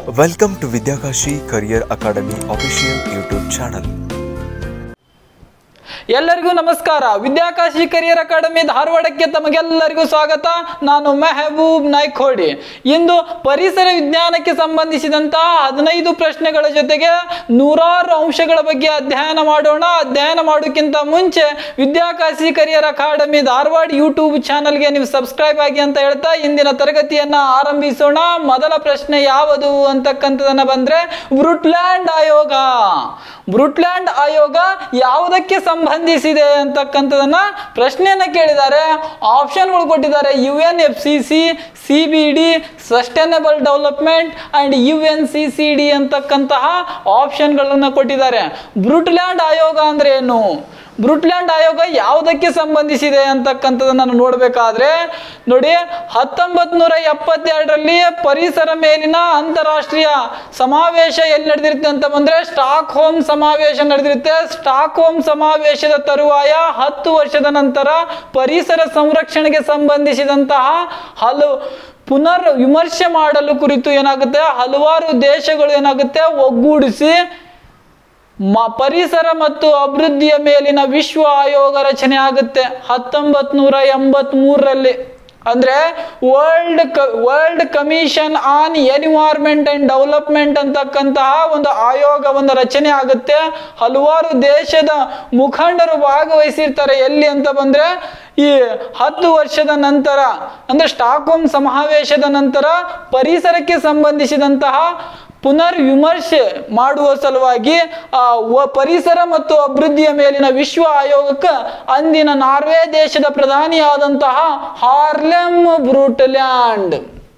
Welcome to Vidyakashi Career Academy official YouTube channel. ಎಲ್ಲರಿಗೂ ನಮಸ್ಕಾರ Vidyakashi career academy ಧಾರವಾಡಕ್ಕೆ ತಮಗೆಲ್ಲರಿಗೂ ಸ್ವಾಗತ ನಾನು ಮೆಹಬೂಬ್ ನಾಯ್ಕೋಡಿ ಇಂದು ಪರಿಸರ ವಿಜ್ಞಾನಕ್ಕೆ ಸಂಬಂಧಿಸಿದಂತಹ ಹದಿನೈದು ಪ್ರಶ್ನೆಗಳ ಜೊತೆಗೆ ನೂರಾರು ಅಂಶಗಳ ಬಗ್ಗೆ ಅಧ್ಯಯನ ಮಾಡೋಣ ಅಧ್ಯಯನ ಮಾಡೋಕ್ಕಿಂತ ಮುಂಚೆ Vidyakashi career academy Dharwad YouTube ಚಾನಲ್ಗೆ ನೀವು ಸಬ್ಸ್ಕ್ರೈಬ್ ಆಗಿ ಅಂತ ಹೇಳ್ತಾ ಇಂದಿನ ತರಗತಿಯನ್ನ ಆರಂಭಿಸೋಣ ಮೊದಲ ಪ್ರಶ್ನೆ ಯಾವುದು ಅಂತಕ್ಕಂಥದನ್ನ ಬಂದ್ರೆ ಬ್ರುಟ್ಲ್ಯಾಂಡ್ ಆಯೋಗ ಬ್ರುಟ್ಲ್ಯಾಂಡ್ ಆಯೋಗ ಯಾವುದಕ್ಕೆ ಸಂಬಂಧಿಸಿದೆ ಅಂತಕ್ಕಂಥದನ್ನ ಪ್ರಶ್ನೆಯನ್ನ ಕೇಳಿದ್ದಾರೆ ಆಪ್ಷನ್ಗಳು ಕೊಟ್ಟಿದ್ದಾರೆ U N F C C C B D sustainable development and U N C C D ಅಂತಕ್ಕಂತಹ ಆಪ್ಷನ್ಗಳನ್ನು ಕೊಟ್ಟಿದ್ದಾರೆ ಬ್ರುಟ್ಲ್ಯಾಂಡ್ ಆಯೋಗ ಅಂದ್ರೆ ಏನು ಬ್ರುಟ್ಲ್ಯಾಂಡ್ ಆಯೋಗ ಯಾವುದಕ್ಕೆ ಸಂಬಂಧಿಸಿದೆ ಅಂತಕ್ಕಂಥದ್ದನ್ನ ನಾವು ನೋಡಬೇಕಾದ್ರೆ ನೋಡಿ ಹತ್ತೊಂಬತ್ ನೂರ ಎಪ್ಪತ್ತೆರಡರಲ್ಲಿ ಪರಿಸರ ಮೇಲಿನ ಅಂತಾರಾಷ್ಟ್ರೀಯ ಸಮಾವೇಶ ಎಲ್ಲಿ ನಡೆದಿರುತ್ತೆ ಅಂತ ಬಂದ್ರೆ ಸ್ಟಾಕ್ ಹೋಮ್ ಸಮಾವೇಶ ನಡೆದಿರುತ್ತೆ ಸ್ಟಾಕ್ ಹೋಮ್ ಸಮಾವೇಶದ ತರುವಾಯ ಹತ್ತು ವರ್ಷದ ನಂತರ ಪರಿಸರ ಸಂರಕ್ಷಣೆಗೆ ಸಂಬಂಧಿಸಿದಂತಹ ಹಲವು ಪುನರ್ ವಿಮರ್ಶೆ ಮಾಡಲು ಕುರಿತು ಏನಾಗುತ್ತೆ ಹಲವಾರು ದೇಶಗಳು ಏನಾಗುತ್ತೆ ಒಗ್ಗೂಡಿಸಿ ಮ ಪರಿಸರ ಮತ್ತು ಅಭಿವೃದ್ಧಿಯ ಮೇಲಿನ ವಿಶ್ವ ಆಯೋಗ ರಚನೆ ಆಗುತ್ತೆ ಹತ್ತೊಂಬತ್ ನೂರ ಎಂಬತ್ ಮೂರರಲ್ಲಿ ಅಂದ್ರೆ world world commission on environment and development ಅಂತಕ್ಕಂತಹ ಒಂದು ಆಯೋಗ ಒಂದು ರಚನೆ ಆಗುತ್ತೆ ಹಲವಾರು ದೇಶದ ಮುಖಂಡರು ಭಾಗವಹಿಸಿರ್ತಾರೆ ಎಲ್ಲಿ ಅಂತ ಬಂದ್ರೆ ಈ ಹತ್ತು ವರ್ಷದ ನಂತರ ಅಂದ್ರೆ ಸ್ಟಾಕ್ಹೋಮ್ ಸಮಾವೇಶದ ನಂತರ ಪರಿಸರಕ್ಕೆ ಸಂಬಂಧಿಸಿದಂತಹ ಪುನರ್ ವಿಮರ್ಶೆ ಮಾಡುವ ಸಲುವಾಗಿ ಆ ವ- ಪರಿಸರ ಮತ್ತು ಅಭಿವೃದ್ಧಿಯ ಮೇಲಿನ ವಿಶ್ವ ಆಯೋಗಕ್ಕೆ ಅಂದಿನ ನಾರ್ವೆ ದೇಶದ ಪ್ರಧಾನಿಯಾದಂತಹ ಹಾರ್ಲೆಮ್ ಬ್ರೂಟ್ಲ್ಯಾಂಡ್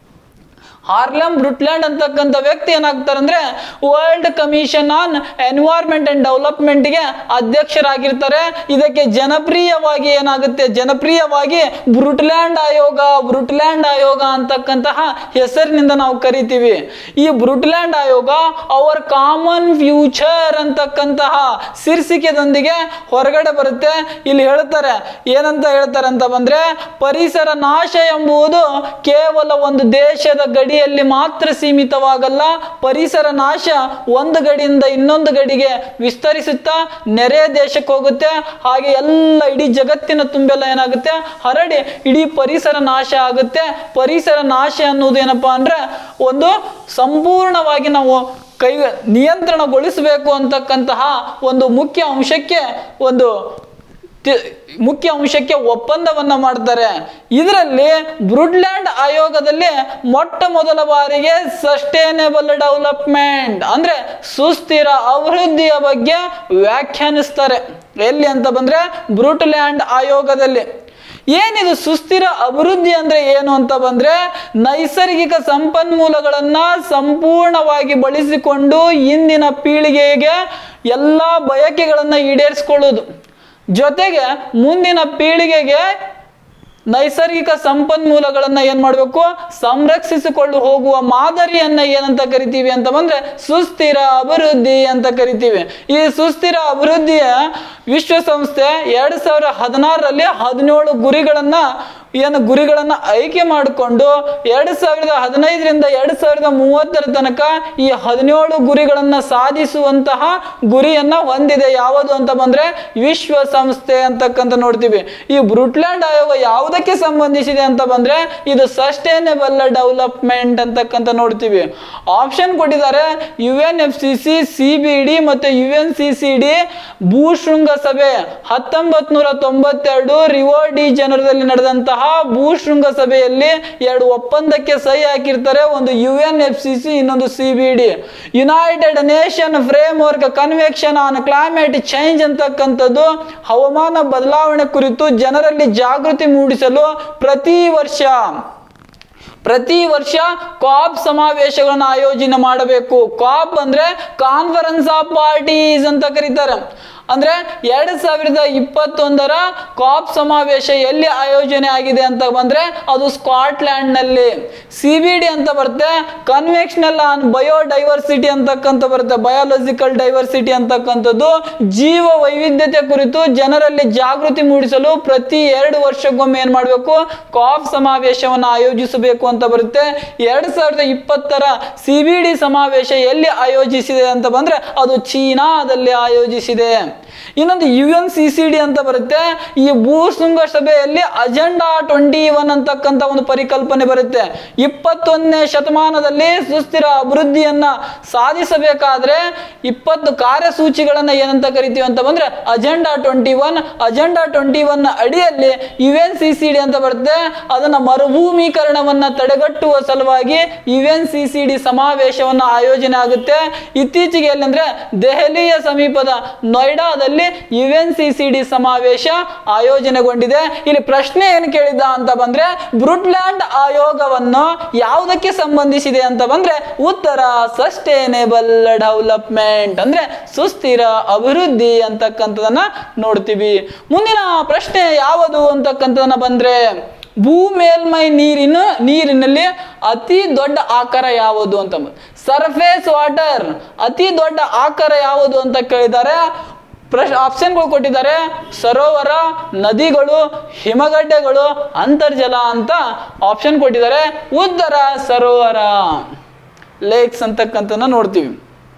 ಹಾರ್ಲಮ್ ಬ್ರುಟ್ಲ್ಯಾಂಡ್ ಅಂತಕ್ಕಂಥ ವ್ಯಕ್ತಿ ಏನಾಗ್ತಾರೆ ಅಂದ್ರೆ world commission on environment and ಡೆವಲಪ್ಮೆಂಟ್ಗೆ ಅಧ್ಯಕ್ಷರಾಗಿರ್ತಾರೆ ಇದಕ್ಕೆ ಜನಪ್ರಿಯವಾಗಿ ಏನಾಗುತ್ತೆ ಜನಪ್ರಿಯವಾಗಿ ಬ್ರುಟ್ಲ್ಯಾಂಡ್ ಆಯೋಗ ಬ್ರುಟ್ಲ್ಯಾಂಡ್ ಆಯೋಗ ಅಂತಕ್ಕಂತಹ ಹೆಸರಿನಿಂದ ನಾವು ಕರಿತೀವಿ ಈ ಬ್ರುಟ್ಲ್ಯಾಂಡ್ ಆಯೋಗ ಅವರ್ ಕಾಮನ್ ಫ್ಯೂಚರ್ ಅಂತಕ್ಕಂತಹ ಶೀರ್ಷಿಕೆದೊಂದಿಗೆ ಹೊರಗಡೆ ಬರುತ್ತೆ ಇಲ್ಲಿ ಹೇಳ್ತಾರೆ ಏನಂತ ಹೇಳ್ತಾರೆ ಅಂತ ಬಂದ್ರೆ ಪರಿಸರ ನಾಶ ಎಂಬುದು ಕೇವಲ ಒಂದು ದೇಶದ ಗಡಿಯಲ್ಲಿ ಮಾತ್ರ ಸೀಮಿತವಾಗಲ್ಲ ಪರಿಸರ ನಾಶ ಒಂದು ಗಡಿಯಿಂದ ಇನ್ನೊಂದು ಗಡಿಗೆ ವಿಸ್ತರಿಸುತ್ತಾ ನೆರೆ ದೇಶಕ್ಕೆ ಹೋಗುತ್ತೆ ಹಾಗೆ ಎಲ್ಲ ಇಡೀ ಜಗತ್ತಿನ ತುಂಬೆಲ್ಲ ಏನಾಗುತ್ತೆ ಹರಡಿ ಇಡೀ ಪರಿಸರ ನಾಶ ಆಗುತ್ತೆ ಪರಿಸರ ನಾಶ ಅನ್ನೋದು ಏನಪ್ಪಾ ಅಂದ್ರೆ ಒಂದು ಸಂಪೂರ್ಣವಾಗಿ ನಾವು ಕೈ ನಿಯಂತ್ರಣಗೊಳಿಸಬೇಕು ಅಂತಕ್ಕಂತಹ ಒಂದು ಮುಖ್ಯ ಅಂಶಕ್ಕೆ ಒಂದು ತಿ- ಮುಖ್ಯ ಅಂಶಕ್ಕೆ ಒಪ್ಪಂದವನ್ನ ಮಾಡ್ತಾರೆ ಇದರಲ್ಲಿ ಬ್ರುಡ್ಲ್ಯಾಂಡ್ ಆಯೋಗದಲ್ಲಿ ಮೊಟ್ಟ ಮೊದಲ ಬಾರಿಗೆ ಸಸ್ಟೈನೇಬಲ್ ಡೆವಲಪ್ಮೆಂಟ್ ಅಂದ್ರೆ ಸುಸ್ಥಿರ ಅಭಿವೃದ್ಧಿಯ ಬಗ್ಗೆ ವ್ಯಾಖ್ಯಾನಿಸ್ತಾರೆ ಎಲ್ಲಿ ಅಂತ ಬಂದ್ರೆ ಬ್ರುಟ್ಲ್ಯಾಂಡ್ ಆಯೋಗದಲ್ಲಿ ಏನಿದು ಸುಸ್ಥಿರ ಅಭಿವೃದ್ಧಿ ಅಂದ್ರೆ ಏನು ಅಂತ ಬಂದ್ರೆ ನೈಸರ್ಗಿಕ ಸಂಪನ್ಮೂಲಗಳನ್ನ ಸಂಪೂರ್ಣವಾಗಿ ಬಳಸಿಕೊಂಡು ಇಂದಿನ ಪೀಳಿಗೆಗೆ ಎಲ್ಲ ಬಯಕೆಗಳನ್ನ ಈಡೇರಿಸಿಕೊಳ್ಳೋದು ಜೊತೆಗೆ ಮುಂದಿನ ಪೀಳಿಗೆಗೆ ನೈಸರ್ಗಿಕ ಸಂಪನ್ಮೂಲಗಳನ್ನ ಏನ್ ಮಾಡಬೇಕು ಸಂರಕ್ಷಿಸಿಕೊಂಡು ಹೋಗುವ ಮಾದರಿಯನ್ನ ಏನಂತ ಕರಿತೀವಿ ಅಂತ ಬಂದ್ರೆ ಸುಸ್ಥಿರ ಅಭಿವೃದ್ಧಿ ಅಂತ ಕರಿತೀವಿ ಈ ಸುಸ್ಥಿರ ಅಭಿವೃದ್ಧಿಯ ವಿಶ್ವಸಂಸ್ಥೆ ಎರಡ್ ಸಾವಿರ ಹದಿನಾರರಲ್ಲಿ ಹದಿನೇಳು ಗುರಿಗಳನ್ನ ಏನು ಗುರಿಗಳನ್ನ ಆಯ್ಕೆ ಮಾಡಿಕೊಂಡು ಎರಡ್ ಸಾವಿರದ ಹದಿನೈದರಿಂದ ಎರಡ್ ಸಾವಿರದ ಮೂವತ್ತರ ತನಕ ಈ ಹದಿನೇಳು ಗುರಿಗಳನ್ನ ಸಾಧಿಸುವಂತಹ ಗುರಿಯನ್ನ ಹೊಂದಿದೆ ಯಾವುದು ಅಂತ ಬಂದ್ರೆ ವಿಶ್ವಸಂಸ್ಥೆ ಅಂತಕ್ಕಂತ ನೋಡ್ತೀವಿ ಈ ಬ್ರುಟ್ಲ್ಯಾಂಡ್ ಆಯೋಗ ಯಾವುದಕ್ಕೆ ಸಂಬಂಧಿಸಿದೆ ಅಂತ ಬಂದ್ರೆ ಇದು ಸಸ್ಟೈನೇಬಲ್ ಡೆವಲಪ್ಮೆಂಟ್ ಅಂತಕ್ಕಂತ ನೋಡ್ತೀವಿ ಆಪ್ಷನ್ ಕೊಟ್ಟಿದ್ದಾರೆ U N F C C C B D ಮತ್ತು U N C C D ಭೂಶೃಂಗ ಸಭೆ ಹತ್ತೊಂಬತ್ ನೂರ ತೊಂಬತ್ತೆರಡು ರಿವೋ ಡಿ ಜನರದಲ್ಲಿ ನಡೆದಂತಹ ಭೂಶೃಂಗ ಸಭೆಯಲ್ಲಿ ಎರಡು ಒಪ್ಪಂದಕ್ಕೆ ಸಹಿ ಹಾಕಿರ್ತಾರೆ ಒಂದು U N F C C ಇನ್ನೊಂದು C B D United nation framework convention on climate change ಅಂತಕ್ಕಂಥದ್ದು ಹವಾಮಾನ ಬದಲಾವಣೆ ಕುರಿತು ಜನರಲ್ಲಿ ಜಾಗೃತಿ ಮೂಡಿಸಲು ಪ್ರತಿ ವರ್ಷ ಪ್ರತಿ ವರ್ಷ ಕಾಪ್ ಸಮಾವೇಶಗಳನ್ನು ಆಯೋಜನೆ ಮಾಡಬೇಕು ಕಾಪ್ ಅಂದ್ರೆ ಕಾನ್ಫರೆನ್ಸ್ ಆಫ್ ಪಾರ್ಟೀಸ್ ಅಂತ ಕರೀತಾರೆ ಅಂದ್ರೆ ಎರಡ್ ಸಾವಿರದ ಇಪ್ಪತ್ತೊಂದರ ಕಾಪ್ ಸಮಾವೇಶ ಎಲ್ಲಿ ಆಯೋಜನೆ ಆಗಿದೆ ಅಂತ ಬಂದ್ರೆ ಅದು ಸ್ಕಾಟ್ಲ್ಯಾಂಡ್ ನಲ್ಲಿ ಸಿ ಬಿ ಡಿ ಅಂತ ಬರುತ್ತೆ ಕನ್ವೆಕ್ಷನಲ್ ಆನ್ ಬಯೋಡೈವರ್ಸಿಟಿ ಅಂತಕ್ಕಂಥ ಬರುತ್ತೆ ಬಯಾಲಜಿಕಲ್ ಡೈವರ್ಸಿಟಿ ಅಂತಕ್ಕಂಥದ್ದು ಜೀವ ವೈವಿಧ್ಯತೆ ಕುರಿತು ಜನರಲ್ಲಿ ಜಾಗೃತಿ ಮೂಡಿಸಲು ಪ್ರತಿ ಎರಡು ವರ್ಷಕ್ಕೊಮ್ಮೆ ಏನ್ ಮಾಡಬೇಕು ಕಾಪ್ ಸಮಾವೇಶವನ್ನು ಆಯೋಜಿಸಬೇಕು ಅಂತ ಬರುತ್ತೆ ಎರಡ್ ಸಾವಿರದ ಇಪ್ಪತ್ತರ ಸಿ ಬಿ ಡಿ ಸಮಾವೇಶ ಎಲ್ಲಿ ಆಯೋಜಿಸಿದೆ ಅಂತ ಬಂದ್ರೆ ಅದು ಚೀನಾದಲ್ಲಿ ಆಯೋಜಿಸಿದೆ ಇನ್ನೊಂದು U N C C D ಅಂತ ಬರುತ್ತೆ ಈ ಭೂಶೃಂಗ ಸಭೆಯಲ್ಲಿ ಅಜೆಂಡಾ ಟ್ವೆಂಟಿ ಒನ್ ಅಂತಕ್ಕಂಥ ಒಂದು ಪರಿಕಲ್ಪನೆ ಬರುತ್ತೆ ಇಪ್ಪತ್ತೊಂದನೇ ಶತಮಾನದಲ್ಲಿ ಸುಸ್ಥಿರ ಅಭಿವೃದ್ಧಿಯನ್ನ ಸಾಧಿಸಬೇಕಾದ್ರೆ ಇಪ್ಪತ್ತು ಕಾರ್ಯಸೂಚಿಗಳನ್ನ ಏನಂತ ಕರಿತೀವಿ ಅಂತ ಬಂದ್ರೆ agenda twenty one agenda twenty one ಅಡಿಯಲ್ಲಿ U N C C D ಅಂತ ಬರುತ್ತೆ ಅದನ್ನ ಮರುಭೂಮೀಕರಣವನ್ನ ತಡೆಗಟ್ಟುವ ಸಲುವಾಗಿ U N C C D ಸಮಾವೇಶವನ್ನ ಆಯೋಜನೆ ಆಗುತ್ತೆ ಇತ್ತೀಚೆಗೆ ಎಲ್ಲಂದ್ರೆ ದೆಹಲಿಯ ಸಮೀಪದ ನೋಯ್ಡಾದಲ್ಲಿ U N C C D ಸಮಾವೇಶ ಆಯೋಜನೆಗೊಂಡಿದೆ ಇಲ್ಲಿ ಪ್ರಶ್ನೆ ಏನು ಕೇಳಿದ್ದ ಅಂತ ಬಂದ್ರೆ ಬ್ರುಟ್ಲ್ಯಾಂಡ್ ಆಯೋಗವನ್ನು ಯಾವುದಕ್ಕೆ ಸಂಬಂಧಿಸಿದೆ ಅಂತ ಬಂದ್ರೆ ಉತ್ತರ ಸಸ್ಟೈನೇಬಲ್ ಡೆವಲಪ್ಮೆಂಟ್ ಅಂದ್ರೆ ಸುಸ್ಥಿರ ಅಭಿವೃದ್ಧಿ ಅಂತಕ್ಕಂಥದನ್ನ ನೋಡ್ತೀವಿ ಮುಂದಿನ ಪ್ರಶ್ನೆ ಯಾವುದು ಅಂತಕ್ಕಂಥದನ್ನ ಬಂದ್ರೆ ಭೂ ಮೇಲ್ಮೈ ನೀರಿನ ನೀರಿನಲ್ಲಿ ಅತಿ ದೊಡ್ಡ ಆಕಾರ ಯಾವುದು ಅಂತ ಸರ್ಫೇಸ್ ವಾಟರ್ ಅತಿ ದೊಡ್ಡ ಆಕಾರ ಯಾವುದು ಅಂತ ಕೇಳಿದ್ದಾರೆ ಪ್ರಶ್ ಆಪ್ಷನ್ಗಳು ಕೊಟ್ಟಿದ್ದಾರೆ ಸರೋವರ ನದಿಗಳು ಹಿಮಗಡ್ಡೆಗಳು ಅಂತರ್ಜಲ ಅಂತ ಆಪ್ಷನ್ ಕೊಟ್ಟಿದ್ದಾರೆ ಉತ್ತರ ಸರೋವರ ಲೇಕ್ಸ್ ಅಂತಕ್ಕಂಥದ್ದನ್ನ ನೋಡ್ತೀವಿ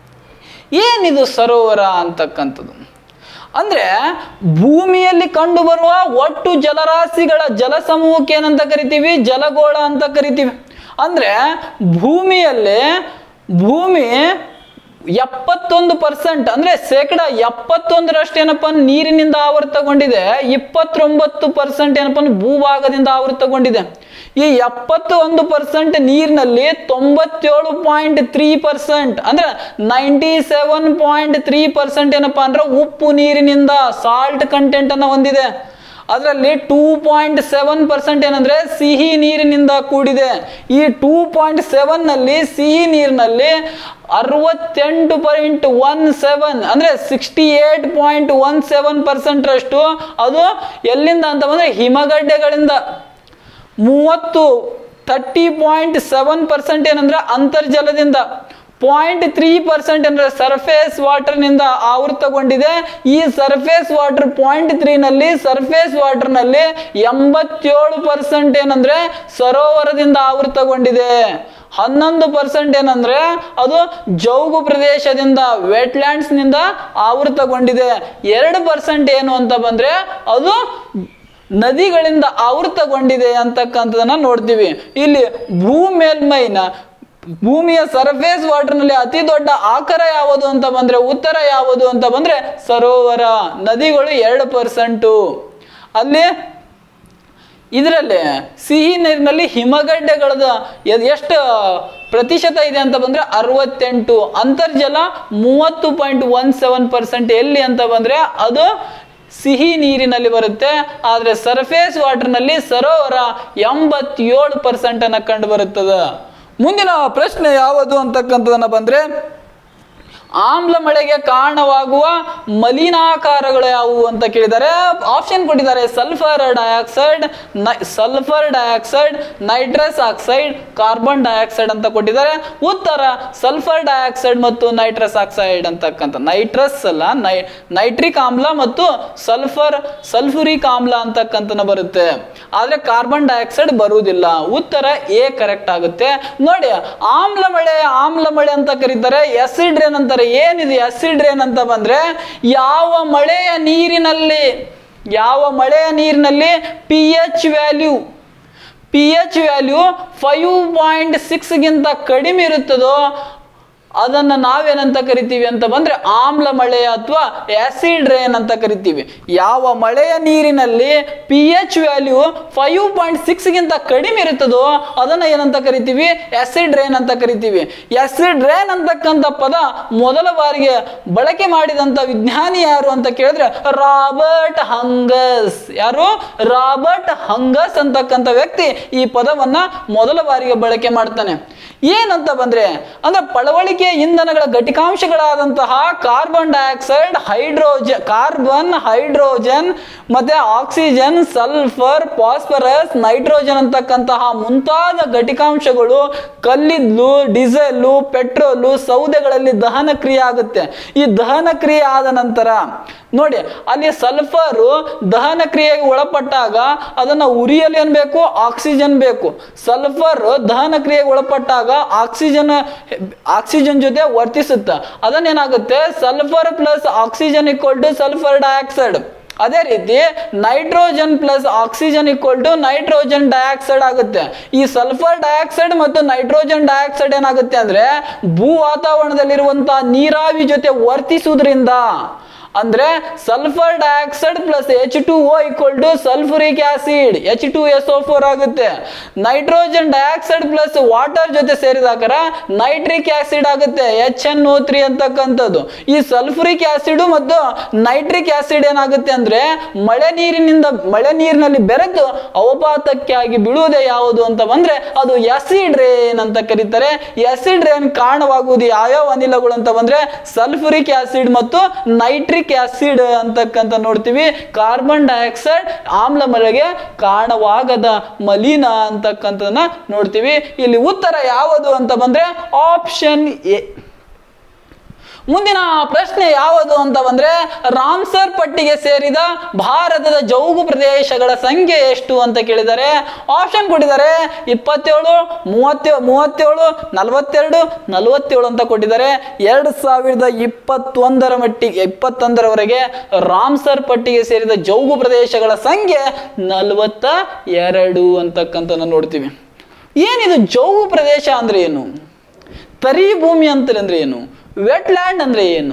ಏನಿದು ಸರೋವರ ಅಂತಕ್ಕಂಥದ್ದು ಅಂದ್ರೆ ಭೂಮಿಯಲ್ಲಿ ಕಂಡು ಬರುವ ಒಟ್ಟು ಜಲರಾಶಿಗಳ ಜಲಸಮೂಹಕ್ಕೆ ಏನಂತ ಕರಿತೀವಿ ಜಲಗೋಳ ಅಂತ ಕರಿತೀವಿ ಅಂದ್ರೆ ಭೂಮಿಯಲ್ಲಿ ಭೂಮಿ ಎಪ್ಪತ್ತೊಂದು ಪರ್ಸೆಂಟ್ ಅಂದ್ರೆ ಶೇಕಡ ಎಪ್ಪತ್ತೊಂದರಷ್ಟು ಏನಪ್ಪ ನೀರಿನಿಂದ ಆವೃತಗೊಂಡಿದೆ ಇಪ್ಪತ್ತೊಂಬತ್ತು ಪರ್ಸೆಂಟ್ ಏನಪ್ಪ ಅಂದ್ರೆ ಭೂಭಾಗದಿಂದ ಆವೃತಗೊಂಡಿದೆ ಈ ಎಪ್ಪತ್ತು ಒಂದು ಪರ್ಸೆಂಟ್ ನೀರಿನಲ್ಲಿ ತೊಂಬತ್ತೇಳು ಪಾಯಿಂಟ್ ತ್ರೀ ಪರ್ಸೆಂಟ್ ಅಂದ್ರೆ ninety seven point three percent ಏನಪ್ಪಾ ಅಂದ್ರೆ ಉಪ್ಪು ನೀರಿನಿಂದ ಸಾಲ್ಟ್ ಕಂಟೆಂಟ್ ಅನ್ನ ಹೊಂದಿದೆ ಅದರಲ್ಲಿ ಟೂ ಪಾಯಿಂಟ್ ಸೆವೆನ್ ಪರ್ಸೆಂಟ್ ಏನಂದ್ರೆ ಸಿಹಿ ನೀರಿನಿಂದ ಕೂಡಿದೆ ಈ ಟೂ ಪಾಯಿಂಟ್ ಸೆವೆನ್ ನಲ್ಲಿ ಸಿಹಿ ನೀರಿನಲ್ಲಿ ಅರವತ್ತೆಂಟು ಪಾಯಿಂಟ್ ಒನ್ ಸೆವೆನ್ ಅಂದ್ರೆ sixty eight point one seven percent ರಷ್ಟು ಅದು ಎಲ್ಲಿಂದ ಅಂತ ಬಂದ್ರೆ ಹಿಮಗಡ್ಡೆಗಳಿಂದ ಮೂವತ್ತು ತರ್ಟಿ ಪಾಯಿಂಟ್ ಸೆವೆನ್ ಪರ್ಸೆಂಟ್ ಏನಂದ್ರೆ ಅಂತರ್ಜಲದಿಂದ ಪಾಯಿಂಟ್ ತ್ರೀ ಪರ್ಸೆಂಟ್ ಅಂದ್ರೆ ಸರ್ಫೇಸ್ ವಾಟರ್ನಿಂದ ಆವೃತಗೊಂಡಿದೆ ಈ ಸರ್ಫೇಸ್ ವಾಟರ್ ಪಾಯಿಂಟ್ ತ್ರೀನಲ್ಲಿ ಸರ್ಫೇಸ್ ವಾಟರ್ನಲ್ಲಿ ಎಂಬತ್ತೇಳು ಪರ್ಸೆಂಟ್ ಏನಂದ್ರೆ ಸರೋವರದಿಂದ ಆವೃತಗೊಂಡಿದೆ ಹನ್ನೊಂದು ಪರ್ಸೆಂಟ್ ಏನಂದ್ರೆ ಅದು ಜೌಗು ಪ್ರದೇಶದಿಂದ ವೆಟ್ಲ್ಯಾಂಡ್ಸ್ ನಿಂದ ಆವೃತಗೊಂಡಿದೆ ಎರಡು ಪರ್ಸೆಂಟ್ ಏನು ಅಂತ ಬಂದ್ರೆ ಅದು ನದಿಗಳಿಂದ ಆವೃತಗೊಂಡಿದೆ ಅಂತಕ್ಕಂಥದನ್ನ ನೋಡ್ತೀವಿ ಇಲ್ಲಿ ಭೂ ಮೇಲ್ಮೈನ ಭೂಮಿಯ ಸರ್ಫೇಸ್ ವಾಟರ್ನಲ್ಲಿ ಅತಿ ದೊಡ್ಡ ಆಕಾರ ಯಾವುದು ಅಂತ ಬಂದ್ರೆ ಉತ್ತರ ಯಾವುದು ಅಂತ ಬಂದ್ರೆ ಸರೋವರ ನದಿಗಳು ಎರಡು ಪರ್ಸೆಂಟು ಅಲ್ಲಿ ಇದರಲ್ಲಿ ಸಿಹಿ ನೀರಿನಲ್ಲಿ ಹಿಮಗಡ್ಡೆಗಳದ ಎ- ಎಷ್ಟು ಪ್ರತಿಶತ ಇದೆ ಅಂತ ಬಂದ್ರೆ ಅರವತ್ತೆಂಟು ಅಂತರ್ಜಲ ಮೂವತ್ತು ಪಾಯಿಂಟ್ ಒನ್ ಸೆವೆನ್ ಪರ್ಸೆಂಟ್ ಎಲ್ಲಿ ಅಂತ ಬಂದ್ರೆ ಅದು ಸಿಹಿ ನೀರಿನಲ್ಲಿ ಬರುತ್ತೆ ಆದ್ರೆ ಸರ್ಫೇಸ್ ವಾಟರ್ನಲ್ಲಿ ಸರೋವರ ಎಂಬತ್ತೇಳು ಪರ್ಸೆಂಟ್ ಅನ್ನ ಕಂಡು ಬರುತ್ತದೆ ಮುಂದಿನ ಪ್ರಶ್ನೆ ಯಾವುದು ಅಂತಕ್ಕಂಥದನ್ನ ಬಂದ್ರೆ ಆಮ್ಲ ಮಳೆಗೆ ಕಾರಣವಾಗುವ ಮಲಿನಾಕಾರಗಳು ಯಾವುವು ಅಂತ ಕೇಳಿದ್ದಾರೆ ಆಪ್ಷನ್ ಕೊಟ್ಟಿದ್ದಾರೆ sulphur dioxide sulphur dioxide nitrous oxide carbon dioxide ಅಂತ ಕೊಟ್ಟಿದ್ದಾರೆ ಉತ್ತರ ಸಲ್ಫರ್ ಡೈಆಕ್ಸೈಡ್ ಮತ್ತು ನೈಟ್ರಸ್ ಆಕ್ಸೈಡ್ ಅಂತಕ್ಕಂಥ ನೈಟ್ರಸ್ ಅಲ್ಲ ನೈ ನೈಟ್ರಿಕ್ ಆಮ್ಲ ಮತ್ತು ಸಲ್ಫರ್ ಸಲ್ಫುರಿಕ್ ಆಮ್ಲ ಅಂತಕ್ಕಂಥ ಬರುತ್ತೆ ಆದ್ರೆ ಕಾರ್ಬನ್ ಡೈಆಕ್ಸೈಡ್ ಬರುವುದಿಲ್ಲ ಉತ್ತರ ಎ ಕರೆಕ್ಟ್ ಆಗುತ್ತೆ ನೋಡಿ ಆಮ್ಲ ಮಳೆ ಆಮ್ಲ ಮಳೆ ಅಂತ ಕರೀತಾರೆ ಎಸಿಡ್ ರೇನ್ ಅಂತಾರೆ ಏನಿದೆ ಎಸಿಡ್ ರೇನ್ ಅಂತ ಬಂದ್ರೆ ಯಾವ ಮಳೆಯ ನೀರಿನಲ್ಲಿ ಯಾವ ಮಳೆಯ ನೀರಿನಲ್ಲಿ P H value P H value five point ಸಿಕ್ಸ್ಗಿಂತ ಕಡಿಮೆ ಇರುತ್ತದೋ ಅದನ್ನ ನಾವೇನಂತ ಕರಿತೀವಿ ಅಂತ ಬಂದ್ರೆ ಆಮ್ಲ ಮಳೆ ಅಥವಾ ಆಸಿಡ್ ರೇನ್ ಅಂತ ಕರಿತೀವಿ ಯಾವ ಮಳೆಯ ನೀರಿನಲ್ಲಿ P H value five point ಸಿಕ್ಸ್ಗಿಂತ ಕಡಿಮೆ ಇರುತ್ತದೋ ಅದನ್ನ ಏನಂತ ಕರಿತೀವಿ ಆಸಿಡ್ ರೇನ್ ಅಂತ ಕರಿತೀವಿ ಆಸಿಡ್ ರೇನ್ ಅಂತಕ್ಕಂಥ ಪದ ಮೊದಲ ಬಾರಿಗೆ ಬಳಕೆ ಮಾಡಿದಂತ ವಿಜ್ಞಾನಿ ಯಾರು ಅಂತ ಕೇಳಿದ್ರೆ ರಾಬರ್ಟ್ ಹಂಗಸ್ ಯಾರು ರಾಬರ್ಟ್ ಹಂಗಸ್ ಅಂತಕ್ಕಂಥ ವ್ಯಕ್ತಿ ಈ ಪದವನ್ನ ಮೊದಲ ಬಾರಿಗೆ ಬಳಕೆ ಮಾಡ್ತಾನೆ ಏನಂತ ಬಂದ್ರೆ ಅಂದ್ರೆ ಪಳವಳಿಕೆ ಹೋಲಿಕೆ ಇಂಧನಗಳ ಘಟಿಕಾಂಶಗಳಾದಂತಹ carbon dioxide hydrogen carbon hydrogen ಮತ್ತೆ ಆಕ್ಸಿಜನ್ ಸಲ್ಫರ್ ಫಾಸ್ಫರಸ್ ನೈಟ್ರೋಜನ್ ಅಂತಕ್ಕಂತಹ ಮುಂತಾದ ಘಟಿಕಾಂಶಗಳು ಕಲ್ಲಿದ್ಲು ಡೀಸೆಲ್ಲು ಪೆಟ್ರೋಲು ಸೌದೆಗಳಲ್ಲಿ ದಹನ ಕ್ರಿಯೆ ಆಗುತ್ತೆ ಈ ದಹನ ಕ್ರಿಯೆ ಆದ ನಂತರ ನೋಡಿ ಅಲ್ಲಿ ಸಲ್ಫರು ದಹನ ಕ್ರಿಯೆಗೆ ಒಳಪಟ್ಟಾಗ ಅದನ್ನ ಉರಿಯಲು ಏನ್ ಬೇಕು ಆಕ್ಸಿಜನ್ ಬೇಕು ಸಲ್ಫರ್ ದಹನ ಕ್ರಿಯೆಗೆ ಒಳಪಟ್ಟಾಗ ಆಕ್ಸಿಜನ್ ಆಕ್ಸಿಜನ್ ಜೊತೆ ವರ್ತಿಸುತ್ತೆ ಅದನ್ನೇನಾಗುತ್ತೆ sulphur plus oxygen equal to sulphur dioxide ಅದೇ ರೀತಿ nitrogen plus oxygen equal to nitrogen dioxide ಆಗುತ್ತೆ ಈ ಸಲ್ಫರ್ ಡೈಆಕ್ಸೈಡ್ ಮತ್ತು ನೈಟ್ರೋಜನ್ ಡೈಆಕ್ಸೈಡ್ ಏನಾಗುತ್ತೆ ಅಂದ್ರೆ ಭೂ ವಾತಾವರಣದಲ್ಲಿರುವಂತಹ ನೀರಾವಿ ಜೊತೆ ವರ್ತಿಸುವುದರಿಂದ ಅಂದ್ರೆ sulphur dioxide plus H two O equal to sulphuric acid H two S O four ಆಗುತ್ತೆ ನೈಟ್ರೋಜನ್ ಡೈಆಕ್ಸೈಡ್ ಪ್ಲಸ್ ವಾಟರ್ ಜೊತೆ ಸೇರಿದಾಕರ ನೈಟ್ರಿಕ್ ಆಸಿಡ್ ಆಗುತ್ತೆ ಎಚ್ ಎನ್ ಓ ತ್ರೀ ಅಂತಕ್ಕಂಥದ್ದು ಈ ಸಲ್ಫುರಿಕ್ ಆಸಿಡ್ ಮತ್ತು ನೈಟ್ರಿಕ್ ಆಸಿಡ್ ಏನಾಗುತ್ತೆ ಅಂದ್ರೆ ಮಳೆ ನೀರಿನಿಂದ ಮಳೆ ನೀರಿನಲ್ಲಿ ಬೆರೆತು ಅವಪಾತಕ್ಕೆ ಆಗಿ ಬೀಳುವುದೇ ಯಾವುದು ಅಂತ ಬಂದ್ರೆ ಅದು ಎಸಿಡ್ ರೇನ್ ಅಂತ ಕರೀತಾರೆ ಎಸಿಡ್ ರೇನ್ ಕಾರಣವಾಗುವುದು ಯಾವ್ಯಾವ ಅನಿಲಗಳು ಅಂತ ಬಂದ್ರೆ ಸಲ್ಫುರಿಕ್ ಆಸಿಡ್ ಮತ್ತು ನೈಟ್ರಿಕ್ ಆಸಿಡ್ ಅಂತಕ್ಕಂಥ ನೋಡ್ತೀವಿ ಕಾರ್ಬನ್ ಡೈಆಕ್ಸೈಡ್ ಆಮ್ಲ ಮಳೆಗೆ ಕಾರಣವಾಗದ ಮಲಿನ ಅಂತಕ್ಕಂಥದನ್ನ ನೋಡ್ತೀವಿ ಇಲ್ಲಿ ಉತ್ತರ ಯಾವುದು ಅಂತ ಬಂದ್ರೆ ಆಪ್ಷನ್ ಎ ಮುಂದಿನ ಪ್ರಶ್ನೆ ಯಾವುದು ಅಂತ ಬಂದ್ರೆ ರಾಮ್ಸರ್ ಪಟ್ಟಿಗೆ ಸೇರಿದ ಭಾರತದ ಜೌಗು ಪ್ರದೇಶಗಳ ಸಂಖ್ಯೆ ಎಷ್ಟು ಅಂತ ಕೇಳಿದ್ದಾರೆ ಆಪ್ಷನ್ ಕೊಟ್ಟಿದ್ದಾರೆ ಇಪ್ಪತ್ತೇಳು ಮೂವತ್ತೇ ಮೂವತ್ತೇಳು ನಲವತ್ತೆರಡು ನಲವತ್ತೇಳು ಅಂತ ಕೊಟ್ಟಿದ್ದಾರೆ ಎರಡು ಸಾವಿರದ ಇಪ್ಪತ್ತೊಂದರ ಮಟ್ಟಿಗೆ ಇಪ್ಪತ್ತೊಂದರವರೆಗೆ ರಾಮ್ಸರ್ ಪಟ್ಟಿಗೆ ಸೇರಿದ ಜೌಗು ಪ್ರದೇಶಗಳ ಸಂಖ್ಯೆ ನಲವತ್ತ ಎರಡು ಅಂತಕ್ಕಂಥ ನೋಡ್ತೀವಿ ಏನಿದು ಜೌಗು ಪ್ರದೇಶ ಅಂದ್ರೆ ಏನು ತರಿ ಭೂಮಿ ಅಂತಂದ್ರೆ ಏನು ವೆಟ್ಲ್ಯಾಂಡ್ ಅಂದ್ರೆ ಏನು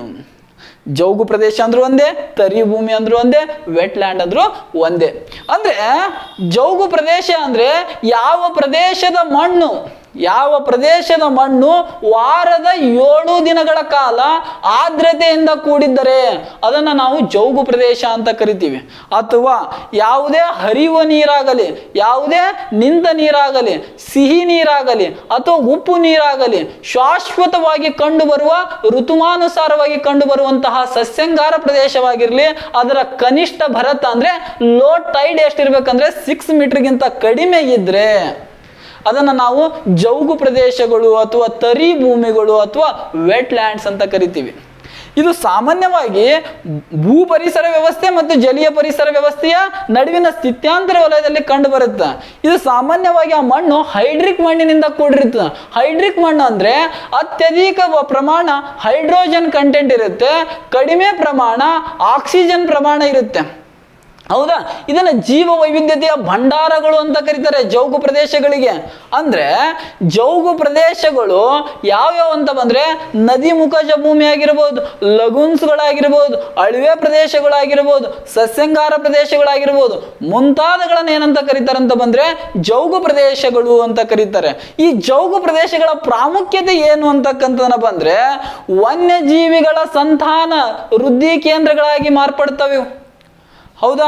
ಜೌಗು ಪ್ರದೇಶ ಅಂದ್ರೂ ಒಂದೇ ತರಿ ಭೂಮಿ ಅಂದ್ರೂ ಒಂದೇ ವೆಟ್ಲ್ಯಾಂಡ್ ಅಂದ್ರೂ ಒಂದೇ ಅಂದ್ರೆ ಜೌಗು ಪ್ರದೇಶ ಅಂದ್ರೆ ಯಾವ ಪ್ರದೇಶದ ಮಣ್ಣು ಯಾವ ಪ್ರದೇಶದ ಮಣ್ಣು ವಾರದ ಏಳು ದಿನಗಳ ಕಾಲ ಆರ್ದ್ರತೆಯಿಂದ ಕೂಡಿದ್ದರೆ ಅದನ್ನು ನಾವು ಜೌಗು ಪ್ರದೇಶ ಅಂತ ಕರಿತೀವಿ ಅಥವಾ ಯಾವುದೇ ಹರಿಯುವ ನೀರಾಗಲಿ ಯಾವುದೇ ನಿಂತ ನೀರಾಗಲಿ ಸಿಹಿ ನೀರಾಗಲಿ ಅಥವಾ ಉಪ್ಪು ನೀರಾಗಲಿ ಶಾಶ್ವತವಾಗಿ ಕಂಡುಬರುವ ಋತುಮಾನುಸಾರವಾಗಿ ಕಂಡುಬರುವಂತಹ ಸಸ್ಯಂಗಾರ ಪ್ರದೇಶವಾಗಿರಲಿ ಅದರ ಕನಿಷ್ಠ ಭರತ ಅಂದ್ರೆ ಲೋ ಟೈಡ್ ಎಷ್ಟಿರ್ಬೇಕಂದ್ರೆ ಸಿಕ್ಸ್ ಮೀಟರ್ಗಿಂತ ಕಡಿಮೆ ಇದ್ರೆ ಅದನ್ನು ನಾವು ಜೌಗು ಪ್ರದೇಶಗಳು ಅಥವಾ ತರಿ ಭೂಮಿಗಳು ಅಥವಾ ವೆಟ್ಲ್ಯಾಂಡ್ಸ್ ಅಂತ ಕರಿತೀವಿ ಇದು ಸಾಮಾನ್ಯವಾಗಿ ಭೂ ಪರಿಸರ ವ್ಯವಸ್ಥೆ ಮತ್ತು ಜಲೀಯ ಪರಿಸರ ವ್ಯವಸ್ಥೆಯ ನಡುವಿನ ಸ್ಥಿತ್ಯಾಂತರ ವಲಯದಲ್ಲಿ ಕಂಡು ಬರುತ್ತೆ ಇದು ಸಾಮಾನ್ಯವಾಗಿ ಆ ಮಣ್ಣು ಹೈಡ್ರಿಕ್ ಮಣ್ಣಿನಿಂದ ಕೂಡಿರುತ್ತೆ ಹೈಡ್ರಿಕ್ ಮಣ್ಣು ಅಂದ್ರೆ ಅತ್ಯಧಿಕ ವ- ಪ್ರಮಾಣ ಹೈಡ್ರೋಜನ್ ಕಂಟೆಂಟ್ ಇರುತ್ತೆ ಕಡಿಮೆ ಪ್ರಮಾಣ ಆಕ್ಸಿಜನ್ ಪ್ರಮಾಣ ಇರುತ್ತೆ ಹೌದಾ ಇದನ್ನ ಜೀವ ವೈವಿಧ್ಯತೆಯ ಭಂಡಾರಗಳು ಅಂತ ಕರೀತಾರೆ ಜೌಗು ಪ್ರದೇಶಗಳಿಗೆ ಅಂದ್ರೆ ಜೌಗು ಪ್ರದೇಶಗಳು ಯಾವ್ಯಾವ ಅಂತ ಬಂದ್ರೆ ನದಿ ಮುಖಜ ಭೂಮಿ ಆಗಿರ್ಬೋದು ಲಗುನ್ಸ್ಗಳಾಗಿರ್ಬೋದು ಅಳಿವೆ ಪ್ರದೇಶಗಳಾಗಿರ್ಬೋದು ಸಸ್ಯಂಗಾರ ಪ್ರದೇಶಗಳಾಗಿರ್ಬೋದು ಮುಂತಾದಗಳನ್ನ ಏನಂತ ಕರೀತಾರೆ ಅಂತ ಬಂದ್ರೆ ಜೌಗು ಪ್ರದೇಶಗಳು ಅಂತ ಕರೀತಾರೆ ಈ ಜೌಗು ಪ್ರದೇಶಗಳ ಪ್ರಾಮುಖ್ಯತೆ ಏನು ಅಂತಕ್ಕಂಥದನ್ನ ಬಂದ್ರೆ ವನ್ಯಜೀವಿಗಳ ಸಂತಾನ ವೃದ್ಧಿ ಕೇಂದ್ರಗಳಾಗಿ ಮಾರ್ಪಡ್ತವೆ ಇವು. ಹೌದಾ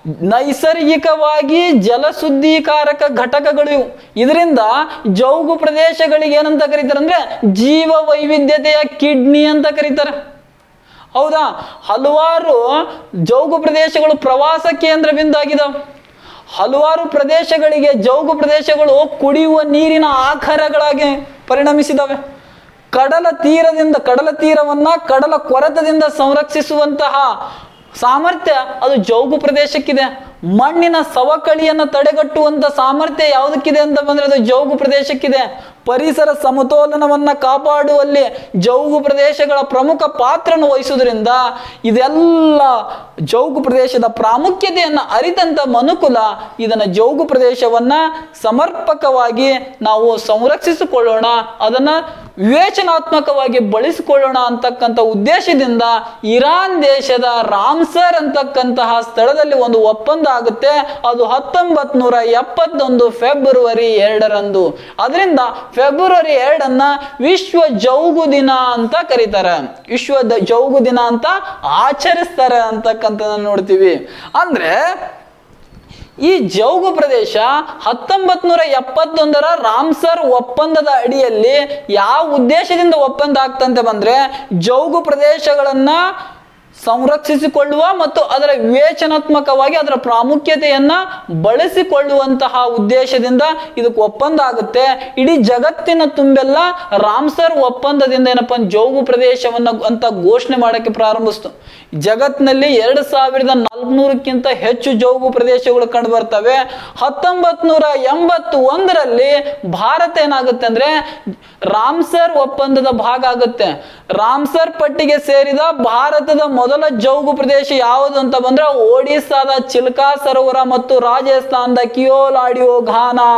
ನೈಸರ್ಗಿಕವಾಗಿ ಜಲಶುದ್ಧೀಕಾರಕ ಘಟಕಗಳು ಇವು ಇದರಿಂದ ಜೌಗು ಪ್ರದೇಶಗಳಿಗೆ ಏನಂತ ಕರೀತಾರೆ ಅಂದ್ರೆ ಜೀವ ವೈವಿಧ್ಯತೆಯ ಕಿಡ್ನಿ ಅಂತ ಕರೀತಾರೆ ಹೌದಾ ಹಲವಾರು ಜೌಗು ಪ್ರದೇಶಗಳು ಪ್ರವಾಸ ಕೇಂದ್ರ ಬಿಂದಾಗಿದಾವೆ ಹಲವಾರು ಪ್ರದೇಶಗಳಿಗೆ ಜೌಗು ಪ್ರದೇಶಗಳು ಕುಡಿಯುವ ನೀರಿನ ಆಕಾರಗಳಾಗಿ ಪರಿಣಮಿಸಿದವೆ ಕಡಲ ತೀರದಿಂದ ಕಡಲ ತೀರವನ್ನ ಕಡಲ ಕೊರೆತದಿಂದ ಸಂರಕ್ಷಿಸುವಂತಹ ಸಾಮರ್ಥ್ಯ ಅದು ಜೌಗು ಪ್ರದೇಶಕ್ಕಿದೆ ಮಣ್ಣಿನ ಸವಕಳಿಯನ್ನು ತಡೆಗಟ್ಟುವಂತ ಸಾಮರ್ಥ್ಯ ಯಾವುದಕ್ಕಿದೆ ಅಂತ ಬಂದ್ರೆ ಅದು ಜೌಗು ಪ್ರದೇಶಕ್ಕಿದೆ ಪರಿಸರ ಸಮತೋಲನವನ್ನ ಕಾಪಾಡುವಲ್ಲಿ ಜೌಗು ಪ್ರದೇಶಗಳ ಪ್ರಮುಖ ಪಾತ್ರವನ್ನು ವಹಿಸುವುದರಿಂದ ಇದೆಲ್ಲ ಜೌಗು ಪ್ರದೇಶದ ಪ್ರಾಮುಖ್ಯತೆಯನ್ನು ಅರಿತಂತ ಮನುಕುಲ ಇದನ್ನ ಜೌಗು ಪ್ರದೇಶವನ್ನ ಸಮರ್ಪಕವಾಗಿ ನಾವು ಸಂರಕ್ಷಿಸಿಕೊಳ್ಳೋಣ ಅದನ್ನ ವಿವೇಚನಾತ್ಮಕವಾಗಿ ಬಳಸಿಕೊಳ್ಳೋಣ ಅಂತಕ್ಕಂಥ ಉದ್ದೇಶದಿಂದ ಇರಾನ್ ದೇಶದ ರಾಮ್ಸರ್ ಅಂತಕ್ಕಂತಹ ಸ್ಥಳದಲ್ಲಿ ಒಂದು ಒಪ್ಪಂದ ಆಗುತ್ತೆ ಅದು ಹತ್ತೊಂಬತ್ ನೂರ ಎಪ್ಪತ್ತೊಂದು ಫೆಬ್ರವರಿ ಎರಡರಂದು ಅದರಿಂದ ಫೆಬ್ರವರಿ ಎರಡನ್ನ ವಿಶ್ವ ಜೌಗು ದಿನ ಅಂತ ಕರೀತಾರೆ ವಿಶ್ವ ದ- ಜೌಗು ದಿನ ಅಂತ ಆಚರಿಸ್ತಾರೆ ಅಂತಕ್ಕಂಥದ್ದನ್ನ ನೋಡ್ತೀವಿ ಅಂದ್ರೆ ಈ ಜೌಗು ಪ್ರದೇಶ ಹತ್ತೊಂಬತ್ ನೂರ ಎಪ್ಪತ್ತೊಂದರ ರಾಮ್ಸರ್ ಒಪ್ಪಂದದ ಅಡಿಯಲ್ಲಿ ಯಾವ ಉದ್ದೇಶದಿಂದ ಒಪ್ಪಂದ ಆಗ್ತಂತೆ ಬಂದ್ರೆ ಜೌಗು ಪ್ರದೇಶಗಳನ್ನ ಸಂರಕ್ಷಿಸಿಕೊಳ್ಳುವ ಮತ್ತು ಅದರ ವಿವೇಚನಾತ್ಮಕವಾಗಿ ಅದರ ಪ್ರಾಮುಖ್ಯತೆಯನ್ನ ಬಳಸಿಕೊಳ್ಳುವಂತಹ ಉದ್ದೇಶದಿಂದ ಇದಕ್ಕೆ ಒಪ್ಪಂದ ಆಗುತ್ತೆ ಇಡೀ ಜಗತ್ತಿನ ತುಂಬೆಲ್ಲ ರಾಮ್ಸರ್ ಒಪ್ಪಂದದಿಂದ ಏನಪ್ಪ ಅಂದ್ರೆ ಜೌಗು ಪ್ರದೇಶವನ್ನ ಅಂತ ಘೋಷಣೆ ಮಾಡಕ್ಕೆ ಪ್ರಾರಂಭಿಸ್ತು ಜಗತ್ತಿನಲ್ಲಿ ಎರಡು ಸಾವಿರದ ನಾಲ್ಕುನೂರಕ್ಕಿಂತ ಹೆಚ್ಚು ಜೌಗು ಪ್ರದೇಶಗಳು ಕಂಡು ಬರ್ತವೆ ಹತ್ತೊಂಬತ್ ನೂರ ಎಂಬತ್ತು ಒಂದರಲ್ಲಿ ಭಾರತ ಏನಾಗುತ್ತೆ ಅಂದ್ರೆ ರಾಮ್ಸರ್ ಒಪ್ಪಂದದ ಭಾಗ ಆಗುತ್ತೆ ರಾಮ್ಸರ್ ಪಟ್ಟಿಗೆ ಸೇರಿದ ಭಾರತದ ಮೊದಲ ಜೌಗು ಪ್ರದೇಶ ಯಾವುದು ಅಂತ ಬಂದ್ರೆ ಒಡಿಸ್ಸಾದ ಚಿಲ್ಕಾ ಸರೋವರ ಮತ್ತು ರಾಜಸ್ಥಾನದ ಕಿಯೋಲಾಡಿಯೋ ಘಾನಾ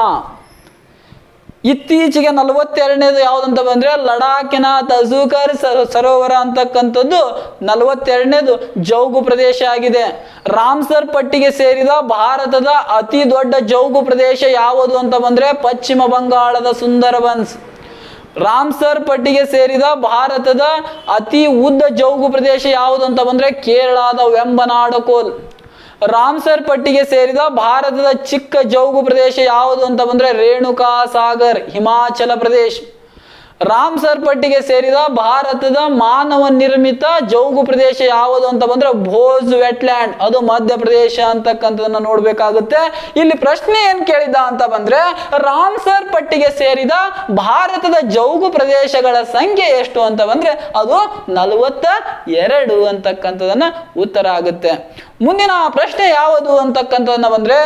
ಇತ್ತೀಚೆಗೆ ನಲವತ್ತೆರಡನೇದು ಯಾವ್ದಂತ ಬಂದ್ರೆ ಲಡಾಖಿನ ತಜೂಕರ್ ಸ- ಸರೋವರ ಅಂತಕ್ಕಂಥದ್ದು ನಲವತ್ತೆರಡನೇದು ಜೌಗು ಪ್ರದೇಶ ಆಗಿದೆ ರಾಮ್ಸರ್ ಪಟ್ಟಿಗೆ ಸೇರಿದ ಭಾರತದ ಅತಿ ದೊಡ್ಡ ಜೌಗು ಪ್ರದೇಶ ಯಾವುದು ಅಂತ ಬಂದ್ರೆ ಪಶ್ಚಿಮ ಬಂಗಾಳದ ಸುಂದರಬನ್ಸ್ ರಾಮ್ಸರ್ ಪಟ್ಟಿಗೆ ಸೇರಿದ ಭಾರತದ ಅತಿ ಉದ್ದ ಜೌಗು ಪ್ರದೇಶ ಯಾವುದು ಅಂತ ಬಂದ್ರೆ ಕೇರಳದ ವೆಂಬನಾಡಕೋಲ್ ರಾಮ್ಸರ್ ಪಟ್ಟಿಗೆ ಸೇರಿದ ಭಾರತದ ಚಿಕ್ಕ ಜೌಗು ಪ್ರದೇಶ ಯಾವುದು ಅಂತ ಬಂದ್ರೆ ರೇಣುಕಾ ಸಾಗರ್ ಹಿಮಾಚಲ ಪ್ರದೇಶ್ ರಾಮ್ಸರ್ ಪಟ್ಟಿಗೆ ಸೇರಿದ ಭಾರತದ ಮಾನವ ನಿರ್ಮಿತ ಜೌಗು ಪ್ರದೇಶ ಯಾವುದು ಅಂತ ಬಂದ್ರೆ ಭೋಜ್ ವೆಟ್ಲ್ಯಾಂಡ್ ಅದು ಮಧ್ಯಪ್ರದೇಶ ಅಂತಕ್ಕಂಥದನ್ನ ನೋಡ್ಬೇಕಾಗುತ್ತೆ ಇಲ್ಲಿ ಪ್ರಶ್ನೆ ಏನ್ ಕೇಳಿದ ಅಂತ ಬಂದ್ರೆ ರಾಮ್ಸರ್ ಪಟ್ಟಿಗೆ ಸೇರಿದ ಭಾರತದ ಜೌಗು ಪ್ರದೇಶಗಳ ಸಂಖ್ಯೆ ಎಷ್ಟು ಅಂತ ಬಂದ್ರೆ ಅದು ನಲವತ್ತ ಎರಡು ಅಂತಕ್ಕಂಥದನ್ನ ಉತ್ತರ ಆಗುತ್ತೆ ಮುಂದಿನ ಪ್ರಶ್ನೆ ಯಾವುದು ಅಂತಕ್ಕಂಥದನ್ನ ಬಂದ್ರೆ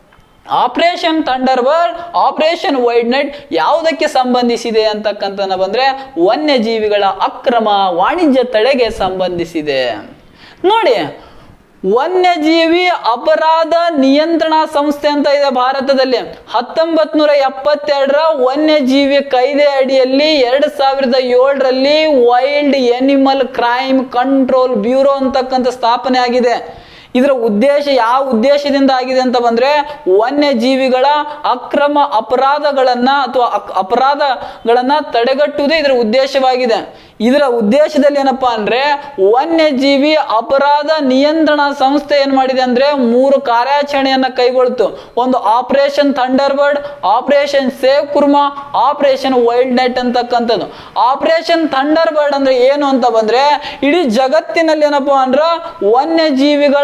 operation thunderbird operation wide net ಯಾವುದಕ್ಕೆ ಸಂಬಂಧಿಸಿದೆ ಅಂತಕ್ಕಂಥನ ಬಂದ್ರೆ ವನ್ಯಜೀವಿಗಳ ಅಕ್ರಮ ವಾಣಿಜ್ಯ ತಡೆಗೆ ಸಂಬಂಧಿಸಿದೆ ನೋಡಿ ವನ್ಯಜೀವಿ ಅಪರಾಧ ನಿಯಂತ್ರಣ ಸಂಸ್ಥೆ ಅಂತ ಇದೆ ಭಾರತದಲ್ಲಿ ಹತ್ತೊಂಬತ್ ನೂರ ಎಪ್ಪತ್ತೆರಡರ ವನ್ಯಜೀವಿ ಕಾಯ್ದೆ ಅಡಿಯಲ್ಲಿ ಎರಡ್ ಸಾವಿರದ ಏಳರಲ್ಲಿ wild animal crime control bureau ಅಂತಕ್ಕಂಥ ಸ್ಥಾಪನೆ ಆಗಿದೆ ಇದರ ಉದ್ದೇಶ ಯಾವ ಉದ್ದೇಶದಿಂದ ಆಗಿದೆ ಅಂತ ಬಂದ್ರೆ ವನ್ಯಜೀವಿಗಳ ಅಕ್ರಮ ಅಪರಾಧಗಳನ್ನ ಅಥವಾ ಅಕ್- ಅಪರಾಧಗಳನ್ನ ತಡೆಗಟ್ಟುವುದೇ ಇದರ ಉದ್ದೇಶವಾಗಿದೆ ಇದರ ಉದ್ದೇಶದಲ್ಲಿ ಏನಪ್ಪಾ ಅಂದ್ರೆ ವನ್ಯಜೀವಿ ಅಪರಾಧ ನಿಯಂತ್ರಣ ಸಂಸ್ಥೆ ಏನ್ ಮಾಡಿದೆ ಅಂದ್ರೆ ಮೂರು ಕಾರ್ಯಾಚರಣೆಯನ್ನ ಕೈಗೊಳ್ತು ಒಂದು operation thunderbird operation save Kurma operation wild net ಅಂತಕ್ಕಂಥದ್ದು ಆಪರೇಷನ್ ಥಂಡರ್ ಬರ್ಡ್ ಅಂದ್ರೆ ಏನು ಅಂತ ಬಂದ್ರೆ ಇಡೀ ಜಗತ್ತಿನಲ್ಲಿ ಏನಪ್ಪಾ ಅಂದ್ರ ವನ್ಯಜೀವಿಗಳ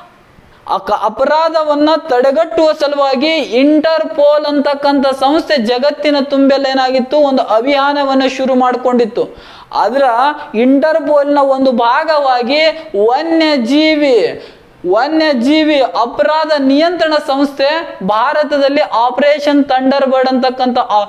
ಅಕ- ಅಪರಾಧವನ್ನ ತಡೆಗಟ್ಟುವ ಸಲುವಾಗಿ ಇಂಟರ್ಪೋಲ್ ಅಂತಕ್ಕಂಥ ಸಂಸ್ಥೆ ಜಗತ್ತಿನ ತುಂಬೆಲ್ಲ ಏನಾಗಿತ್ತು ಒಂದು ಅಭಿಯಾನವನ್ನ ಶುರು ಮಾಡಿಕೊಂಡಿತ್ತು ಅದರ ಇಂಟರ್ಪೋಲ್ನ ಒಂದು ಭಾಗವಾಗಿ ವನ್ಯಜೀವಿ ವನ್ಯಜೀವಿ ಅಪರಾಧ ನಿಯಂತ್ರಣ ಸಂಸ್ಥೆ ಭಾರತದಲ್ಲಿ ಆಪರೇಷನ್ ಥಂಡರ್ ಬರ್ಡ್ ಅಂತಕ್ಕಂಥ ಆ-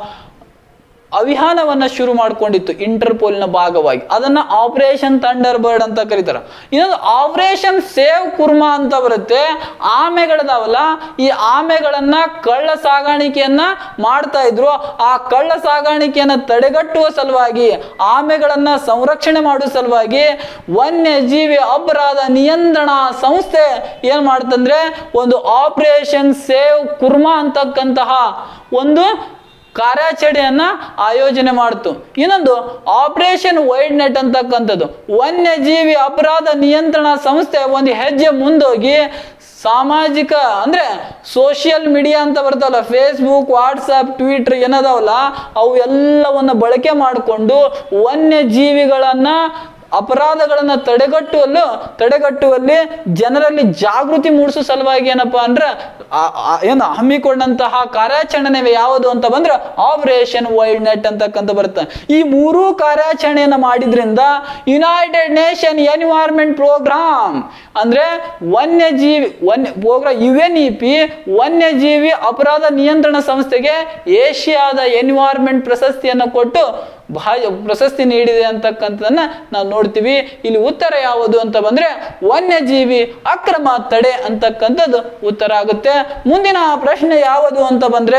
ಅಭಿಯಾನವನ್ನ ಶುರು ಮಾಡಿಕೊಂಡಿತ್ತು ಇಂಟರ್ಪೋಲ್ನ ಭಾಗವಾಗಿ ಅದನ್ನ ಆಪರೇಷನ್ ಥಂಡರ್ ಬರ್ಡ್ ಅಂತ ಕರೀತಾರೆ ಇನ್ನೊಂದು ಆಪರೇಷನ್ ಸೇವ್ ಕುರ್ಮಾ ಅಂತ ಬರುತ್ತೆ ಆಮೆಗಳದಾವಲ್ಲ ಈ ಆಮೆಗಳನ್ನ ಕಳ್ಳ ಸಾಗಾಣಿಕೆಯನ್ನ ಮಾಡ್ತಾ ಇದ್ರು ಆ ಕಳ್ಳ ಸಾಗಾಣಿಕೆಯನ್ನ ತಡೆಗಟ್ಟುವ ಸಲುವಾಗಿ ಆಮೆಗಳನ್ನ ಸಂರಕ್ಷಣೆ ಮಾಡುವ ಸಲುವಾಗಿ ವನ್ಯಜೀವಿ ಅಪರಾಧ ನಿಯಂತ್ರಣ ಸಂಸ್ಥೆ ಏನ್ ಮಾಡ್ತಂದ್ರೆ ಒಂದು ಆಪರೇಷನ್ ಸೇವ್ ಕುರ್ಮಾ ಅಂತಕ್ಕಂತಹ ಒಂದು ಕಾರ್ಯಾಚರಣೆಯನ್ನ ಆಯೋಜನೆ ಮಾಡ್ತು ಇನ್ನೊಂದು ಆಪರೇಷನ್ ವೈಡ್ ನೆಟ್ ಅಂತಕ್ಕಂಥದ್ದು ವನ್ಯಜೀವಿ ಅಪರಾಧ ನಿಯಂತ್ರಣ ಸಂಸ್ಥೆ ಒಂದು ಹೆಜ್ಜೆ ಮುಂದೋಗಿ ಸಾಮಾಜಿಕ ಅಂದ್ರೆ ಸೋಷಿಯಲ್ ಮೀಡಿಯಾ ಅಂತ ಬರ್ತಾವಲ್ಲ ಫೇಸ್ಬುಕ್ ವಾಟ್ಸಪ್ ಟ್ವಿಟರ್ ಏನದಾವಲ್ಲ ಅವು ಎಲ್ಲವನ್ನ ಬಳಕೆ ಮಾಡಿಕೊಂಡು ವನ್ಯಜೀವಿಗಳನ್ನ ಅಪರಾಧಗಳನ್ನ ತಡೆಗಟ್ಟುವಲ್ಲೂ ತಡೆಗಟ್ಟುವಲ್ಲಿ ಜನರಲ್ಲಿ ಜಾಗೃತಿ ಮೂಡಿಸೋ ಸಲುವಾಗಿ ಏನಪ್ಪಾ ಅಂದ್ರೆ ಆ- ಆ- ಏನು ಹಮ್ಮಿಕೊಂಡಂತಹ ಕಾರ್ಯಾಚರಣೆ ಯಾವುದು ಅಂತ ಬಂದ್ರೆ ಆಪರೇಷನ್ ವೈಲ್ಡ್ ನೆಟ್ ಅಂತಕ್ಕಂಥ ಬರುತ್ತೆ ಈ ಮೂರೂ ಕಾರ್ಯಾಚರಣೆಯನ್ನ ಮಾಡಿದ್ರಿಂದ ಯುನೈಟೆಡ್ ನೇಷನ್ ಎನ್ವೈರ್ಮೆಂಟ್ ಪ್ರೋಗ್ರಾಮ್ ಅಂದ್ರೆ ವನ್ಯಜೀವಿ ವನ್ಯ program U N E P ವನ್ಯಜೀವಿ ಅಪರಾಧ ನಿಯಂತ್ರಣ ಸಂಸ್ಥೆಗೆ ಏಷ್ಯಾದ ಎನ್ವೈರ್ಮೆಂಟ್ ಪ್ರಶಸ್ತಿಯನ್ನು ಕೊಟ್ಟು ಭಾಳ ಪ್ರಶಸ್ತಿ ನೀಡಿದೆ ಅಂತಕ್ಕಂಥದನ್ನ ನಾವು ನೋಡ್ತೀವಿ ಇಲ್ಲಿ ಉತ್ತರ ಯಾವುದು ಅಂತ ಬಂದ್ರೆ ವನ್ಯಜೀವಿ ಅಕ್ರಮ ತಡೆ ಅಂತಕ್ಕಂಥದ್ದು ಉತ್ತರ ಆಗುತ್ತೆ ಮುಂದಿನ ಪ್ರಶ್ನೆ ಯಾವುದು ಅಂತ ಬಂದ್ರೆ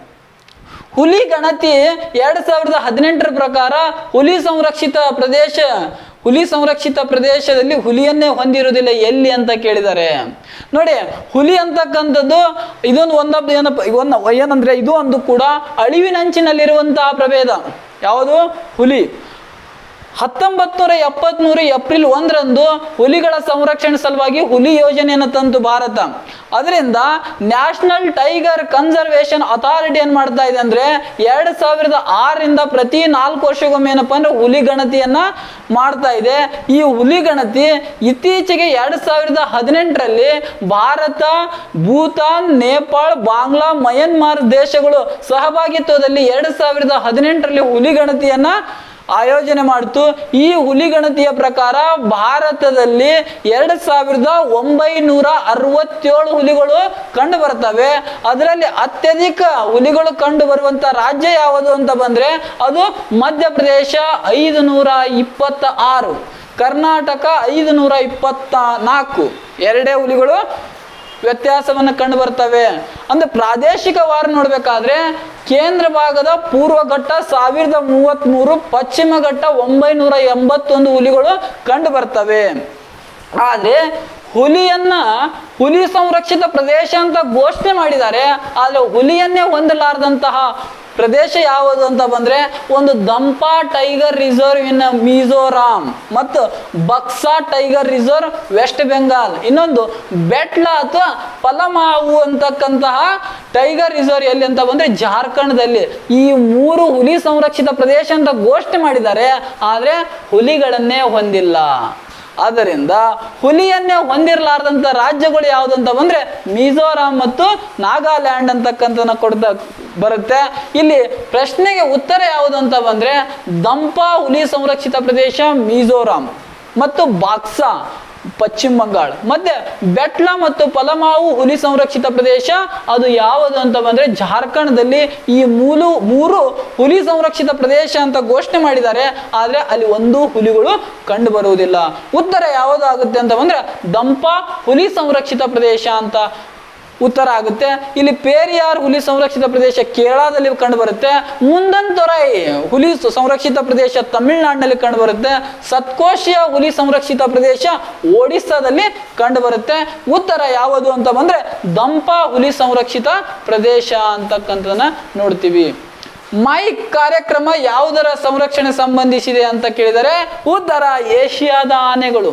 ಹುಲಿ ಗಣತಿ ಎರಡ್ ಸಾವಿರದ ಹದಿನೆಂಟರ ಪ್ರಕಾರ ಹುಲಿ ಸಂರಕ್ಷಿತ ಪ್ರದೇಶ ಹುಲಿ ಸಂರಕ್ಷಿತ ಪ್ರದೇಶದಲ್ಲಿ ಹುಲಿಯನ್ನೇ ಹೊಂದಿರುವುದಿಲ್ಲ ಎಲ್ಲಿ ಅಂತ ಕೇಳಿದ್ದಾರೆ ನೋಡಿ ಹುಲಿ ಅಂತಕ್ಕಂಥದ್ದು ಇದೊಂದು ಒಂದೊಂದು ಏನಪ್ಪ ಒಂದು ಏನಂದ್ರೆ ಇದು ಒಂದು ಕೂಡ ಅಳಿವಿನಂಚಿನಲ್ಲಿರುವಂತಹ ಪ್ರಭೇದ ಯಾವುದು ಹುಲಿ ಹತ್ತೊಂಬತ್ತು ನೂರ ಎಪ್ಪತ್ಮೂರು ಏಪ್ರಿಲ್ ಒಂದರಂದು ಹುಲಿಗಳ ಸಂರಕ್ಷಣೆ ಸಲುವಾಗಿ ಹುಲಿ ಯೋಜನೆಯನ್ನು ತಂತು ಭಾರತ ಅದರಿಂದ ನ್ಯಾಷನಲ್ ಟೈಗರ್ ಕನ್ಸರ್ವೇಷನ್ ಅಥಾರಿಟಿ ಏನ್ ಮಾಡ್ತಾ ಇದೆ ಅಂದ್ರೆ ಎರಡ್ ಸಾವಿರದ ಆರರಿಂದ ಪ್ರತಿ ನಾಲ್ಕು ವರ್ಷಕ್ಕೊಮ್ಮೆ ಏನಪ್ಪಾ ಅಂದ್ರೆ ಹುಲಿ ಗಣತಿಯನ್ನ ಮಾಡ್ತಾ ಇದೆ ಈ ಹುಲಿ ಗಣತಿ ಇತ್ತೀಚೆಗೆ ಎರಡ್ ಸಾವಿರದ ಹದಿನೆಂಟರಲ್ಲಿ ಭಾರತ ಭೂತಾನ್ ನೇಪಾಳ ಬಾಂಗ್ಲಾ ಮಯನ್ಮಾರ್ ದೇಶಗಳು ಸಹಭಾಗಿತ್ವದಲ್ಲಿ ಎರಡ್ ಸಾವಿರದ ಹದಿನೆಂಟರಲ್ಲಿ ಹುಲಿ ಗಣತಿಯನ್ನ ಆಯೋಜನೆ ಮಾಡಿತು ಈ ಹುಲಿ ಗಣತಿಯ ಪ್ರಕಾರ ಭಾರತದಲ್ಲಿ ಎರಡು ಸಾವಿರದ ಒಂಬೈನೂರ ಅರವತ್ತೇಳು ಹುಲಿಗಳು ಕಂಡು ಬರ್ತವೆ ಅದರಲ್ಲಿ ಅತ್ಯಧಿಕ ಹುಲಿಗಳು ಕಂಡು ಬರುವಂತ ರಾಜ್ಯ ಯಾವುದು ಅಂತ ಬಂದ್ರೆ ಅದು ಮಧ್ಯಪ್ರದೇಶ ಐದು ನೂರ ಇಪ್ಪತ್ತ ಆರು ಕರ್ನಾಟಕ ಐದು ನೂರ ಇಪ್ಪತ್ತ ನಾಲ್ಕು ಎರಡೇ ಹುಲಿಗಳು ವ್ಯತ್ಯಾಸವನ್ನು ಕಂಡು ಬರ್ತವೆ ಅಂದ್ರೆ ಪ್ರಾದೇಶಿಕವಾರು ನೋಡ್ಬೇಕಾದ್ರೆ ಕೇಂದ್ರ ಭಾಗದ ಪೂರ್ವ ಘಟ್ಟ ಸಾವಿರದ ಮೂವತ್ತ್ಮೂರು ಪಶ್ಚಿಮ ಘಟ್ಟ ಒಂಬೈನೂರ ಎಂಬತ್ತೊಂದು ಹುಲಿಗಳು ಕಂಡು ಬರ್ತವೆ ಆದ್ರೆ ಹುಲಿಯನ್ನ ಹುಲಿ ಸಂರಕ್ಷಿತ ಪ್ರದೇಶ ಅಂತ ಘೋಷಣೆ ಮಾಡಿದ್ದಾರೆ ಆದ್ರೆ ಹುಲಿಯನ್ನೇ ಹೊಂದಲಾರದಂತಹ ಪ್ರದೇಶ ಯಾವುದು ಅಂತ ಬಂದ್ರೆ ಒಂದು Dampa tiger reserve in Mizoram ಮತ್ತು Buxa tiger reserve west Bengal ಇನ್ನೊಂದು ಬೆಟ್ಲ ಅಥವಾ ಪಲಮಾವು ಅಂತಕ್ಕಂತಹ ಟೈಗರ್ ರಿಸರ್ವ್ ಎಲ್ಲಿ ಅಂತ ಬಂದ್ರೆ ಜಾರ್ಖಂಡ್ದಲ್ಲಿ ಈ ಮೂರು ಹುಲಿ ಸಂರಕ್ಷಿತ ಪ್ರದೇಶ ಅಂತ ಘೋಷಣೆ ಮಾಡಿದ್ದಾರೆ ಆದ್ರೆ ಹುಲಿಗಳನ್ನೇ ಹೊಂದಿಲ್ಲ ಆದ್ದರಿಂದ ಹುಲಿಯನ್ನೇ ಹೊಂದಿರಲಾರ್ದಂಥ ರಾಜ್ಯಗಳು ಯಾವುದು ಅಂತ ಬಂದ್ರೆ ಮಿಜೋರಾಂ ಮತ್ತು ನಾಗಾಲ್ಯಾಂಡ್ ಅಂತಕ್ಕಂಥ ಕೊಡ್ತಾ ಬರುತ್ತೆ ಇಲ್ಲಿ ಪ್ರಶ್ನೆಗೆ ಉತ್ತರ ಯಾವುದು ಅಂತ ಬಂದ್ರೆ ದಂಪಾ ಹುಲಿ ಸಂರಕ್ಷಿತ ಪ್ರದೇಶ ಮಿಜೋರಾಂ ಮತ್ತು ಬಾಕ್ಸಾ ಪಶ್ಚಿಮ ಬಂಗಾಳ ಮತ್ತೆ ಬೆಟ್ಲ ಮತ್ತು ಪಲಮಾವು ಹುಲಿ ಸಂರಕ್ಷಿತ ಪ್ರದೇಶ ಅದು ಯಾವುದು ಅಂತ ಬಂದ್ರೆ ಜಾರ್ಖಂಡ್ದಲ್ಲಿ ಈ ಮೂಲು ಮೂರು ಹುಲಿ ಸಂರಕ್ಷಿತ ಪ್ರದೇಶ ಅಂತ ಘೋಷಣೆ ಮಾಡಿದ್ದಾರೆ ಆದ್ರೆ ಅಲ್ಲಿ ಒಂದು ಹುಲಿಗಳು ಕಂಡು ಬರುವುದಿಲ್ಲ ಉತ್ತರ ಯಾವುದು ಆಗುತ್ತೆ ಅಂತ ಬಂದ್ರೆ ದಂಪ ಹುಲಿ ಸಂರಕ್ಷಿತ ಪ್ರದೇಶ ಅಂತ ಉತ್ತರ ಆಗುತ್ತೆ ಇಲ್ಲಿ ಪೇರಿಯಾರ್ ಹುಲಿ ಸಂರಕ್ಷಿತ ಪ್ರದೇಶ ಕೇರಳದಲ್ಲಿ ಕಂಡು ಬರುತ್ತೆ ಮುಂದಂತೊರೈ ಹುಲಿ ಸ- ಸಂರಕ್ಷಿತ ಪ್ರದೇಶ ತಮಿಳುನಾಡಿನಲ್ಲಿ ಕಂಡು ಬರುತ್ತೆ ಸತ್ಕೋಶಿಯ ಹುಲಿ ಸಂರಕ್ಷಿತ ಪ್ರದೇಶ ಒಡಿಸ್ಸಾದಲ್ಲಿ ಕಂಡು ಬರುತ್ತೆ ಉತ್ತರ ಯಾವುದು ಅಂತ ಬಂದ್ರೆ ದಂಪ ಹುಲಿ ಸಂರಕ್ಷಿತ ಪ್ರದೇಶ ಅಂತಕ್ಕಂಥದನ್ನ ನೋಡ್ತೀವಿ ಮೈಕ್ ಕಾರ್ಯಕ್ರಮ ಯಾವುದರ ಸಂರಕ್ಷಣೆ ಸಂಬಂಧಿಸಿದೆ ಅಂತ ಕೇಳಿದರೆ ಉತ್ತರ ಏಷ್ಯಾದ ಆನೆಗಳು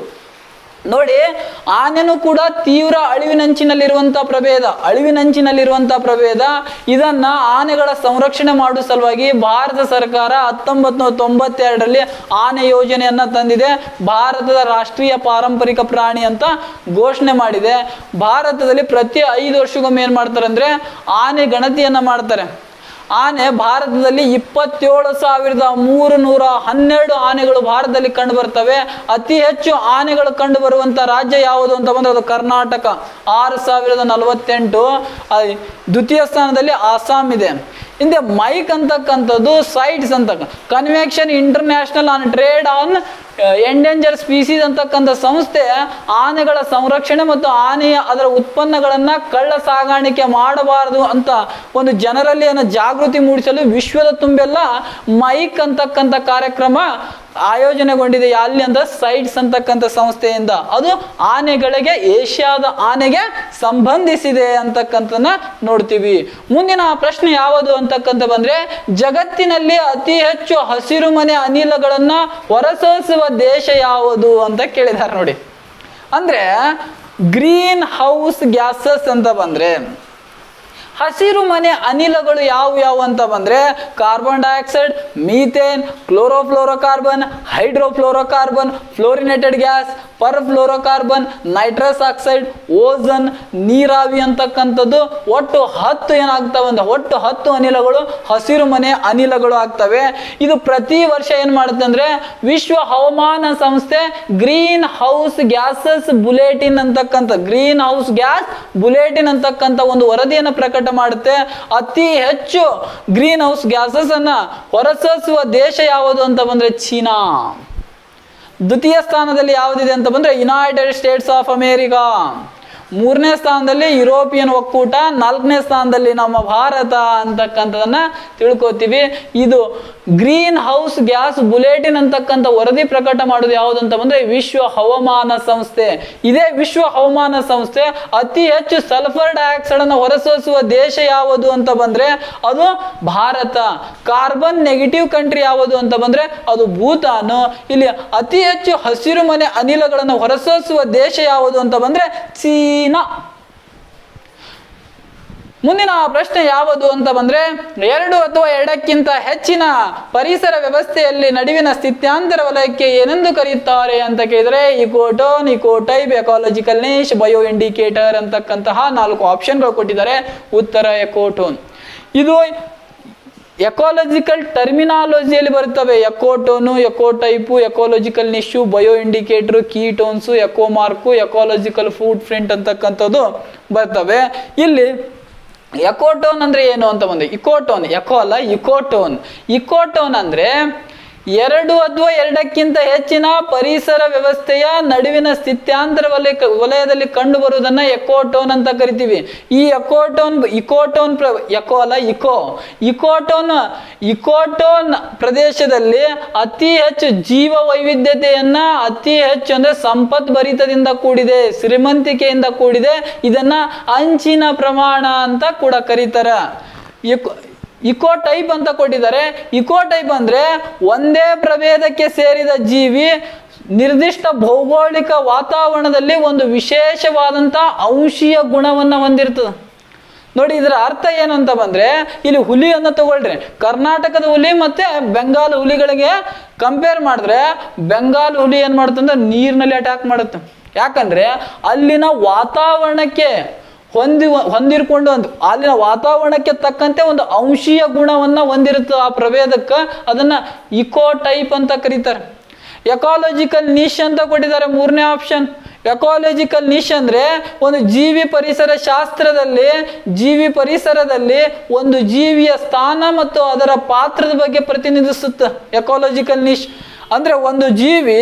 ನೋಡಿ ಆನೆನೂ ಕೂಡ ತೀವ್ರ ಅಳಿವಿನಂಚಿನಲ್ಲಿರುವಂಥ ಪ್ರಭೇದ ಅಳಿವಿನಂಚಿನಲ್ಲಿರುವಂಥ ಪ್ರಭೇದ ಇದನ್ನ ಆನೆಗಳ ಸಂರಕ್ಷಣೆ ಮಾಡುವ ಸಲುವಾಗಿ ಭಾರತ ಸರ್ಕಾರ ಹತ್ತೊಂಬತ್ತು ನೂರ ತೊಂಬತ್ತೆರಡರಲ್ಲಿ ಆನೆ ಯೋಜನೆಯನ್ನ ತಂದಿದೆ ಭಾರತದ ರಾಷ್ಟ್ರೀಯ ಪಾರಂಪರಿಕ ಪ್ರಾಣಿ ಅಂತ ಘೋಷಣೆ ಮಾಡಿದೆ ಭಾರತದಲ್ಲಿ ಪ್ರತಿ ಐದು ವರ್ಷಕ್ಕೊಮ್ಮೆ ಏನ್ ಮಾಡ್ತಾರೆ ಅಂದ್ರೆ ಆನೆ ಗಣತಿಯನ್ನ ಮಾಡ್ತಾರೆ ಆನೆ ಭಾರತದಲ್ಲಿ ಇಪ್ಪತ್ತೇಳು ಸಾವಿರದ ಮೂರು ನೂರ ಹನ್ನೆರಡು ಆನೆಗಳು ಭಾರತದಲ್ಲಿ ಕಂಡು ಬರ್ತವೆ ಅತಿ ಹೆಚ್ಚು ಆನೆಗಳು ಕಂಡು ಬರುವಂತ ರಾಜ್ಯ ಯಾವುದು ಅಂತ ಬಂದ್ರೆ ಅದು ಕರ್ನಾಟಕ ಆರು ಸಾವಿರದ ನಲವತ್ತೆಂಟು ಆ, ದ್ವಿತೀಯ ಸ್ಥಾನದಲ್ಲಿ ಆಸಾಂ ಇದೆ ಹಿಂದೆ ಮೈಕ್ ಅಂತಕ್ಕಂಥದ್ದು ಸೈಟ್ಸ್ ಅಂತ convention international on trade on endanger species ಅಂತಕ್ಕಂಥ ಸಂಸ್ಥೆ ಆನೆಗಳ ಸಂರಕ್ಷಣೆ ಮತ್ತು ಆನೆಯ ಅದರ ಉತ್ಪನ್ನಗಳನ್ನ ಕಳ್ಳ ಸಾಗಾಣಿಕೆ ಮಾಡಬಾರದು ಅಂತ ಒಂದು ಜನರಲ್ಲಿ ಏನೋ ಜಾಗೃತಿ ಮೂಡಿಸಲು ವಿಶ್ವದ ತುಂಬೆಲ್ಲ ಮೈಕ್ ಅಂತಕ್ಕಂಥ ಕಾರ್ಯಕ್ರಮ ಆಯೋಜನೆಗೊಂಡಿದೆ ಅಲ್ಲಿ ಅಂತ ಸೈಟ್ಸ್ ಅಂತಕ್ಕಂಥ ಸಂಸ್ಥೆಯಿಂದ ಅದು ಆನೆಗಳಿಗೆ ಏಷ್ಯಾದ ಆನೆಗೆ ಸಂಬಂಧಿಸಿದೆ ಅಂತಕ್ಕಂಥನ್ನ ನೋಡ್ತೀವಿ ಮುಂದಿನ ಪ್ರಶ್ನೆ ಯಾವುದು ಅಂತಕ್ಕಂಥ ಬಂದ್ರೆ ಜಗತ್ತಿನಲ್ಲಿ ಅತಿ ಹೆಚ್ಚು ಹಸಿರು ಮನೆ ಅನಿಲಗಳನ್ನ ಹೊರಸೂಸುವ ದೇಶ ಯಾವುದು ಅಂತ ಕೇಳಿದ್ದಾರೆ ನೋಡಿ ಅಂದ್ರೆ ಗ್ರೀನ್ ಹೌಸ್ ಗ್ಯಾಸಸ್ ಅಂತ ಬಂದ್ರೆ ಹಸಿರು ಮನೆ ಅನಿಲಗಳು ಯಾವ ಯಾವ ಅಂತ ಬಂದ್ರೆ carbon dioxide methane chlorofluorocarbon hydrofluorocarbon fluorinated gas perfluorocarbon nitrous oxide ozone ನೀರಾವಿ ಅಂತಕ್ಕಂಥದ್ದು ಒಟ್ಟು ಹತ್ತು ಏನಾಗ್ತವೆ ಅಂದ್ರೆ ಒಟ್ಟು ಹತ್ತು ಅನಿಲಗಳು ಹಸಿರು ಮನೆ ಅನಿಲಗಳು ಆಗ್ತವೆ ಇದು ಪ್ರತಿ ವರ್ಷ ಏನ್ ಮಾಡುತ್ತೆ ಅಂದ್ರೆ ವಿಶ್ವ ಹವಾಮಾನ ಸಂಸ್ಥೆ ಗ್ರೀನ್ ಹೌಸ್ ಗ್ಯಾಸಸ್ ಬುಲೆಟಿನ್ ಅಂತಕ್ಕಂಥ ಗ್ರೀನ್ ಹೌಸ್ ಗ್ಯಾಸ್ ಬುಲೆಟಿನ್ ಅಂತಕ್ಕಂಥ ಒಂದು ವರದಿಯನ್ನು ಪ್ರಕಟ ಮಾಡುತ್ತೆ ಅತಿ ಹೆಚ್ಚು ಗ್ರೀನ್ ಹೌಸ್ ಗ್ಯಾಸಸ್ ಅನ್ನ ಹೊರಸೂಸುವ ದೇಶ ಯಾವುದು ಅಂತ ಬಂದ್ರೆ ಚೀನಾ ದ್ವಿತೀಯ ಸ್ಥಾನದಲ್ಲಿ ಯಾವುದಿದೆ ಅಂತ ಬಂದ್ರೆ ಯುನೈಟೆಡ್ ಸ್ಟೇಟ್ಸ್ ಆಫ್ ಅಮೇರಿಕಾ ಮೂರನೇ ಸ್ಥಾನದಲ್ಲಿ ಯುರೋಪಿಯನ್ ಒಕ್ಕೂಟ ನಾಲ್ಕನೇ ಸ್ಥಾನದಲ್ಲಿ ನಮ್ಮ ಭಾರತ ಅಂತಕ್ಕಂಥದನ್ನ ತಿಳ್ಕೊತೀವಿ ಇದು ಗ್ರೀನ್ ಹೌಸ್ ಗ್ಯಾಸ್ ಬುಲೆಟಿನ್ ಅಂತಕ್ಕಂಥ ವರದಿ ಪ್ರಕಟ ಮಾಡೋದು ಯಾವುದು ಅಂತ ಬಂದ್ರೆ ವಿಶ್ವ ಹವಾಮಾನ ಸಂಸ್ಥೆ ಇದೇ ವಿಶ್ವ ಹವಾಮಾನ ಸಂಸ್ಥೆ ಅತಿ ಹೆಚ್ಚು ಸಲ್ಫರ್ ಡೈಆಕ್ಸೈಡ್ ಅನ್ನು ಹೊರಸೂಸುವ ದೇಶ ಯಾವುದು ಅಂತ ಬಂದ್ರೆ ಅದು ಭಾರತ ಕಾರ್ಬನ್ ನೆಗೆಟಿವ್ ಕಂಟ್ರಿ ಯಾವುದು ಅಂತ ಬಂದ್ರೆ ಅದು ಭೂತಾನ್ ಇಲ್ಲಿ ಅತಿ ಹೆಚ್ಚು ಹಸಿರು ಮನೆ ಅನಿಲಗಳನ್ನು ಹೊರಸೂಸುವ ದೇಶ ಯಾವುದು ಅಂತ ಬಂದ್ರೆ ಚೀನಾ ಮುಂದಿನ ಪ್ರಶ್ನೆ ಯಾವುದು ಅಂತ ಬಂದ್ರೆ ಎರಡು ಅಥವಾ ಎರಡಕ್ಕಿಂತ ಹೆಚ್ಚಿನ ಪರಿಸರ ವ್ಯವಸ್ಥೆಯಲ್ಲಿ ನಡುವಿನ ಸ್ಥಿತ್ಯಾಂತರ ವಲಯಕ್ಕೆ ಏನೆಂದು ಕರೆಯುತ್ತಾರೆ ಅಂತ ಕೇಳಿದ್ರೆ ecotone ecotype ecological niche bio indicator ಅಂತಕ್ಕಂತಹ ನಾಲ್ಕು ಆಪ್ಷನ್ಗಳು ಕೊಟ್ಟಿದ್ದಾರೆ ಉತ್ತರ ಎಕೋಟೋನ್ ಇದು ಎಕಾಲಜಿಕಲ್ ಟರ್ಮಿನಾಲಜಿಯಲ್ಲಿ ಬರ್ತವೆ ecotone ecotype ecological niche bio indicator ketones ecomark ecological footprint ಅಂತಕ್ಕಂಥದ್ದು ಬರ್ತವೆ ಇಲ್ಲಿ ಎಕೋಟೋನ್ ಅಂದ್ರೆ ಏನು ಅಂತ ಬಂದೆ ಇಕೋಟೋನ್ ಎಕೋ ಅಲ್ಲ ಇಕೋಟೋನ್ ಇಕೋಟೋನ್ ಅಂದ್ರೆ ಎರಡು ಅಥವಾ ಎರಡಕ್ಕಿಂತ ಹೆಚ್ಚಿನ ಪರಿಸರ ವ್ಯವಸ್ಥೆಯ ನಡುವಿನ ಸ್ಥಿತ್ಯಾಂತರ ವಲಯ ವಲಯದಲ್ಲಿ ಕಂಡು ಬರುವುದನ್ನ ಎಕೋಟೋನ್ ಅಂತ ಕರಿತೀವಿ ಈ ಎಕೋಟೋನ್ ಇಕೋಟೋನ್ ಪ್ರ ಎಕೋ ಅಲ್ಲ ಇಕೋ ಇಕೋಟೋನ್ ಇಕೋಟೋನ್ ಪ್ರದೇಶದಲ್ಲಿ ಅತಿ ಹೆಚ್ಚು ಜೀವ ವೈವಿಧ್ಯತೆಯನ್ನ ಅತಿ ಹೆಚ್ಚು ಅಂದ್ರೆ ಸಂಪತ್ ಭರಿತದಿಂದ ಕೂಡಿದೆ ಶ್ರೀಮಂತಿಕೆಯಿಂದ ಕೂಡಿದೆ ಇದನ್ನ ಅಂಚಿನ ಪ್ರಮಾಣ ಅಂತ ಕೂಡ ಕರೀತಾರ ಇಕೋ ಇಕೋ ಟೈಪ್ ಅಂತ ಕೊಟ್ಟಿದ್ದಾರೆ ಇಕೋ ಟೈಪ್ ಅಂದ್ರೆ ಒಂದೇ ಪ್ರಭೇದಕ್ಕೆ ಸೇರಿದ ಜೀವಿ ನಿರ್ದಿಷ್ಟ ಭೌಗೋಳಿಕ ವಾತಾವರಣದಲ್ಲಿ ಒಂದು ವಿಶೇಷವಾದಂತ ಔಷೀಯ ಗುಣವನ್ನ ಹೊಂದಿರ್ತದೆ ನೋಡಿ ಇದರ ಅರ್ಥ ಏನು ಅಂತ ಬಂದ್ರೆ ಇಲ್ಲಿ ಹುಲಿಯನ್ನು ತಗೊಳ್ರಿ ಕರ್ನಾಟಕದ ಹುಲಿ ಮತ್ತೆ ಬೆಂಗಾಲ್ ಹುಲಿಗಳಿಗೆ ಕಂಪೇರ್ ಮಾಡಿದ್ರೆ ಬೆಂಗಾಲ್ ಹುಲಿ ಏನ್ ಮಾಡುತ್ತಂದ್ರೆ ನೀರಿನಲ್ಲಿ ಅಟ್ಯಾಕ್ ಮಾಡುತ್ತೆ ಯಾಕಂದ್ರೆ ಅಲ್ಲಿನ ವಾತಾವರಣಕ್ಕೆ ಹೊಂದಿ ಹೊಂದಿರ್ಕೊಂಡು ಒಂದು ಅಲ್ಲಿನ ವಾತಾವರಣಕ್ಕೆ ತಕ್ಕಂತೆ ಒಂದು ಅಂಶೀಯ ಗುಣವನ್ನ ಹೊಂದಿರುತ್ತೆ ಆ ಪ್ರಭೇದಕ್ಕೆ ಅದನ್ನ ಇಕೋ ಟೈಪ್ ಅಂತ ಕರೀತಾರೆ ಎಕಾಲಜಿಕಲ್ ನಿಶ್ ಅಂತ ಕೊಟ್ಟಿದ್ದಾರೆ ಮೂರನೇ ಆಪ್ಷನ್ ಎಕಾಲಜಿಕಲ್ ನಿಶ್ ಅಂದ್ರೆ ಒಂದು ಜೀವಿ ಪರಿಸರ ಶಾಸ್ತ್ರದಲ್ಲಿ ಜೀವಿ ಪರಿಸರದಲ್ಲಿ ಒಂದು ಜೀವಿಯ ಸ್ಥಾನ ಮತ್ತು ಅದರ ಪಾತ್ರದ ಬಗ್ಗೆ ಪ್ರತಿನಿಧಿಸುತ್ತೆ ಎಕಾಲಜಿಕಲ್ ನಿಶ್ ಅಂದ್ರೆ ಒಂದು ಜೀವಿ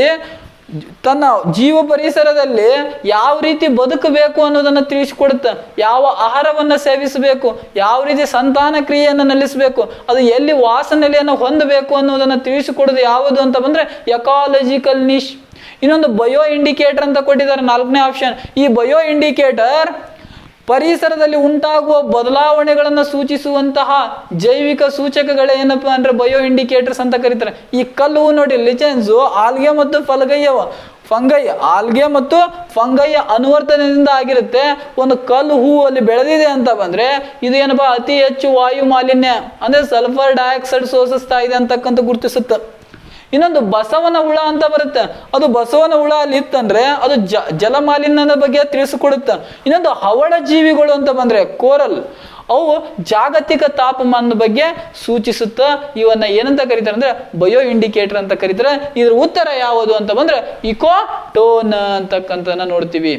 ತನ್ನ ಜೀವ ಪರಿಸರದಲ್ಲಿ ಯಾವ ರೀತಿ ಬದುಕಬೇಕು ಅನ್ನೋದನ್ನ ತಿಳಿಸಿಕೊಡುತ್ತೆ ಯಾವ ಆಹಾರವನ್ನ ಸೇವಿಸಬೇಕು ಯಾವ ರೀತಿ ಸಂತಾನ ಕ್ರಿಯೆಯನ್ನು ನಲ್ಲಿಸಬೇಕು ಅದು ಎಲ್ಲಿ ವಾಸನೆಲೆಯನ್ನು ಹೊಂದಬೇಕು ಅನ್ನೋದನ್ನ ತಿಳಿಸಿಕೊಡೋದು ಯಾವುದು ಅಂತ ಬಂದ್ರೆ ಎಕಾಲಜಿಕಲ್ ನಿಶ್ ಇನ್ನೊಂದು ಬಯೋ ಇಂಡಿಕೇಟರ್ ಅಂತ ಕೊಟ್ಟಿದ್ದಾರೆ ನಾಲ್ಕನೇ ಆಪ್ಷನ್ ಈ ಬಯೋ ಇಂಡಿಕೇಟರ್ ಪರಿಸರದಲ್ಲಿ ಉಂಟಾಗುವ ಬದಲಾವಣೆಗಳನ್ನು ಸೂಚಿಸುವಂತಹ ಜೈವಿಕ ಸೂಚಕಗಳೇನಪ್ಪ ಅಂದ್ರೆ ಬಯೋ ಇಂಡಿಕೇಟರ್ಸ್ ಅಂತ ಕರೀತಾರೆ ಈ ಕಲ್ಲು ನೋಡಿ ಲಿಚೆನ್ಸು ಆಲ್ಗೆ ಮತ್ತು ಫಲಗೈಯವ ಫಂಗೈ ಆಲ್ಗೆ ಮತ್ತು ಫಂಗೈಯ ಅನುವರ್ತನದಿಂದ ಆಗಿರುತ್ತೆ ಒಂದು ಕಲ್ಲು ಹೂವು ಅಲ್ಲಿ ಬೆಳೆದಿದೆ ಅಂತ ಬಂದ್ರೆ ಇದು ಏನಪ್ಪಾ ಅತಿ ಹೆಚ್ಚು ವಾಯು ಮಾಲಿನ್ಯ ಅಂದ್ರೆ ಸಲ್ಫರ್ ಡೈಆಕ್ಸೈಡ್ ಸೋಸಿಸ್ತಾ ಇದೆ ಅಂತಕ್ಕಂಥ ಗುರುತಿಸುತ್ತೆ ಇನ್ನೊಂದು ಬಸವನ ಹುಳ ಅಂತ ಬರುತ್ತೆ ಅದು ಬಸವನ ಹುಳ ಅಲ್ಲಿ ಇತ್ತಂದ್ರೆ ಅದು ಜ ಜಲಮಾಲಿನ್ಯದ ಬಗ್ಗೆ ತಿಳಿಸಿಕೊಡುತ್ತೆ ಇನ್ನೊಂದು ಹವಳ ಜೀವಿಗಳು ಅಂತ ಬಂದ್ರೆ ಕೋರಲ್ ಅವು ಜಾಗತಿಕ ತಾಪಮಾನದ ಬಗ್ಗೆ ಸೂಚಿಸುತ್ತ ಇವನ್ನ ಏನಂತ ಕರೀತಾರೆ ಅಂದ್ರೆ ಬಯೋ ಇಂಡಿಕೇಟರ್ ಅಂತ ಕರೀತಾರೆ ಇದ್ರ ಉತ್ತರ ಯಾವುದು ಅಂತ ಬಂದ್ರೆ ಇಕೋ ಟೋನ್ ಅಂತಕ್ಕಂಥನ್ನ ನೋಡ್ತೀವಿ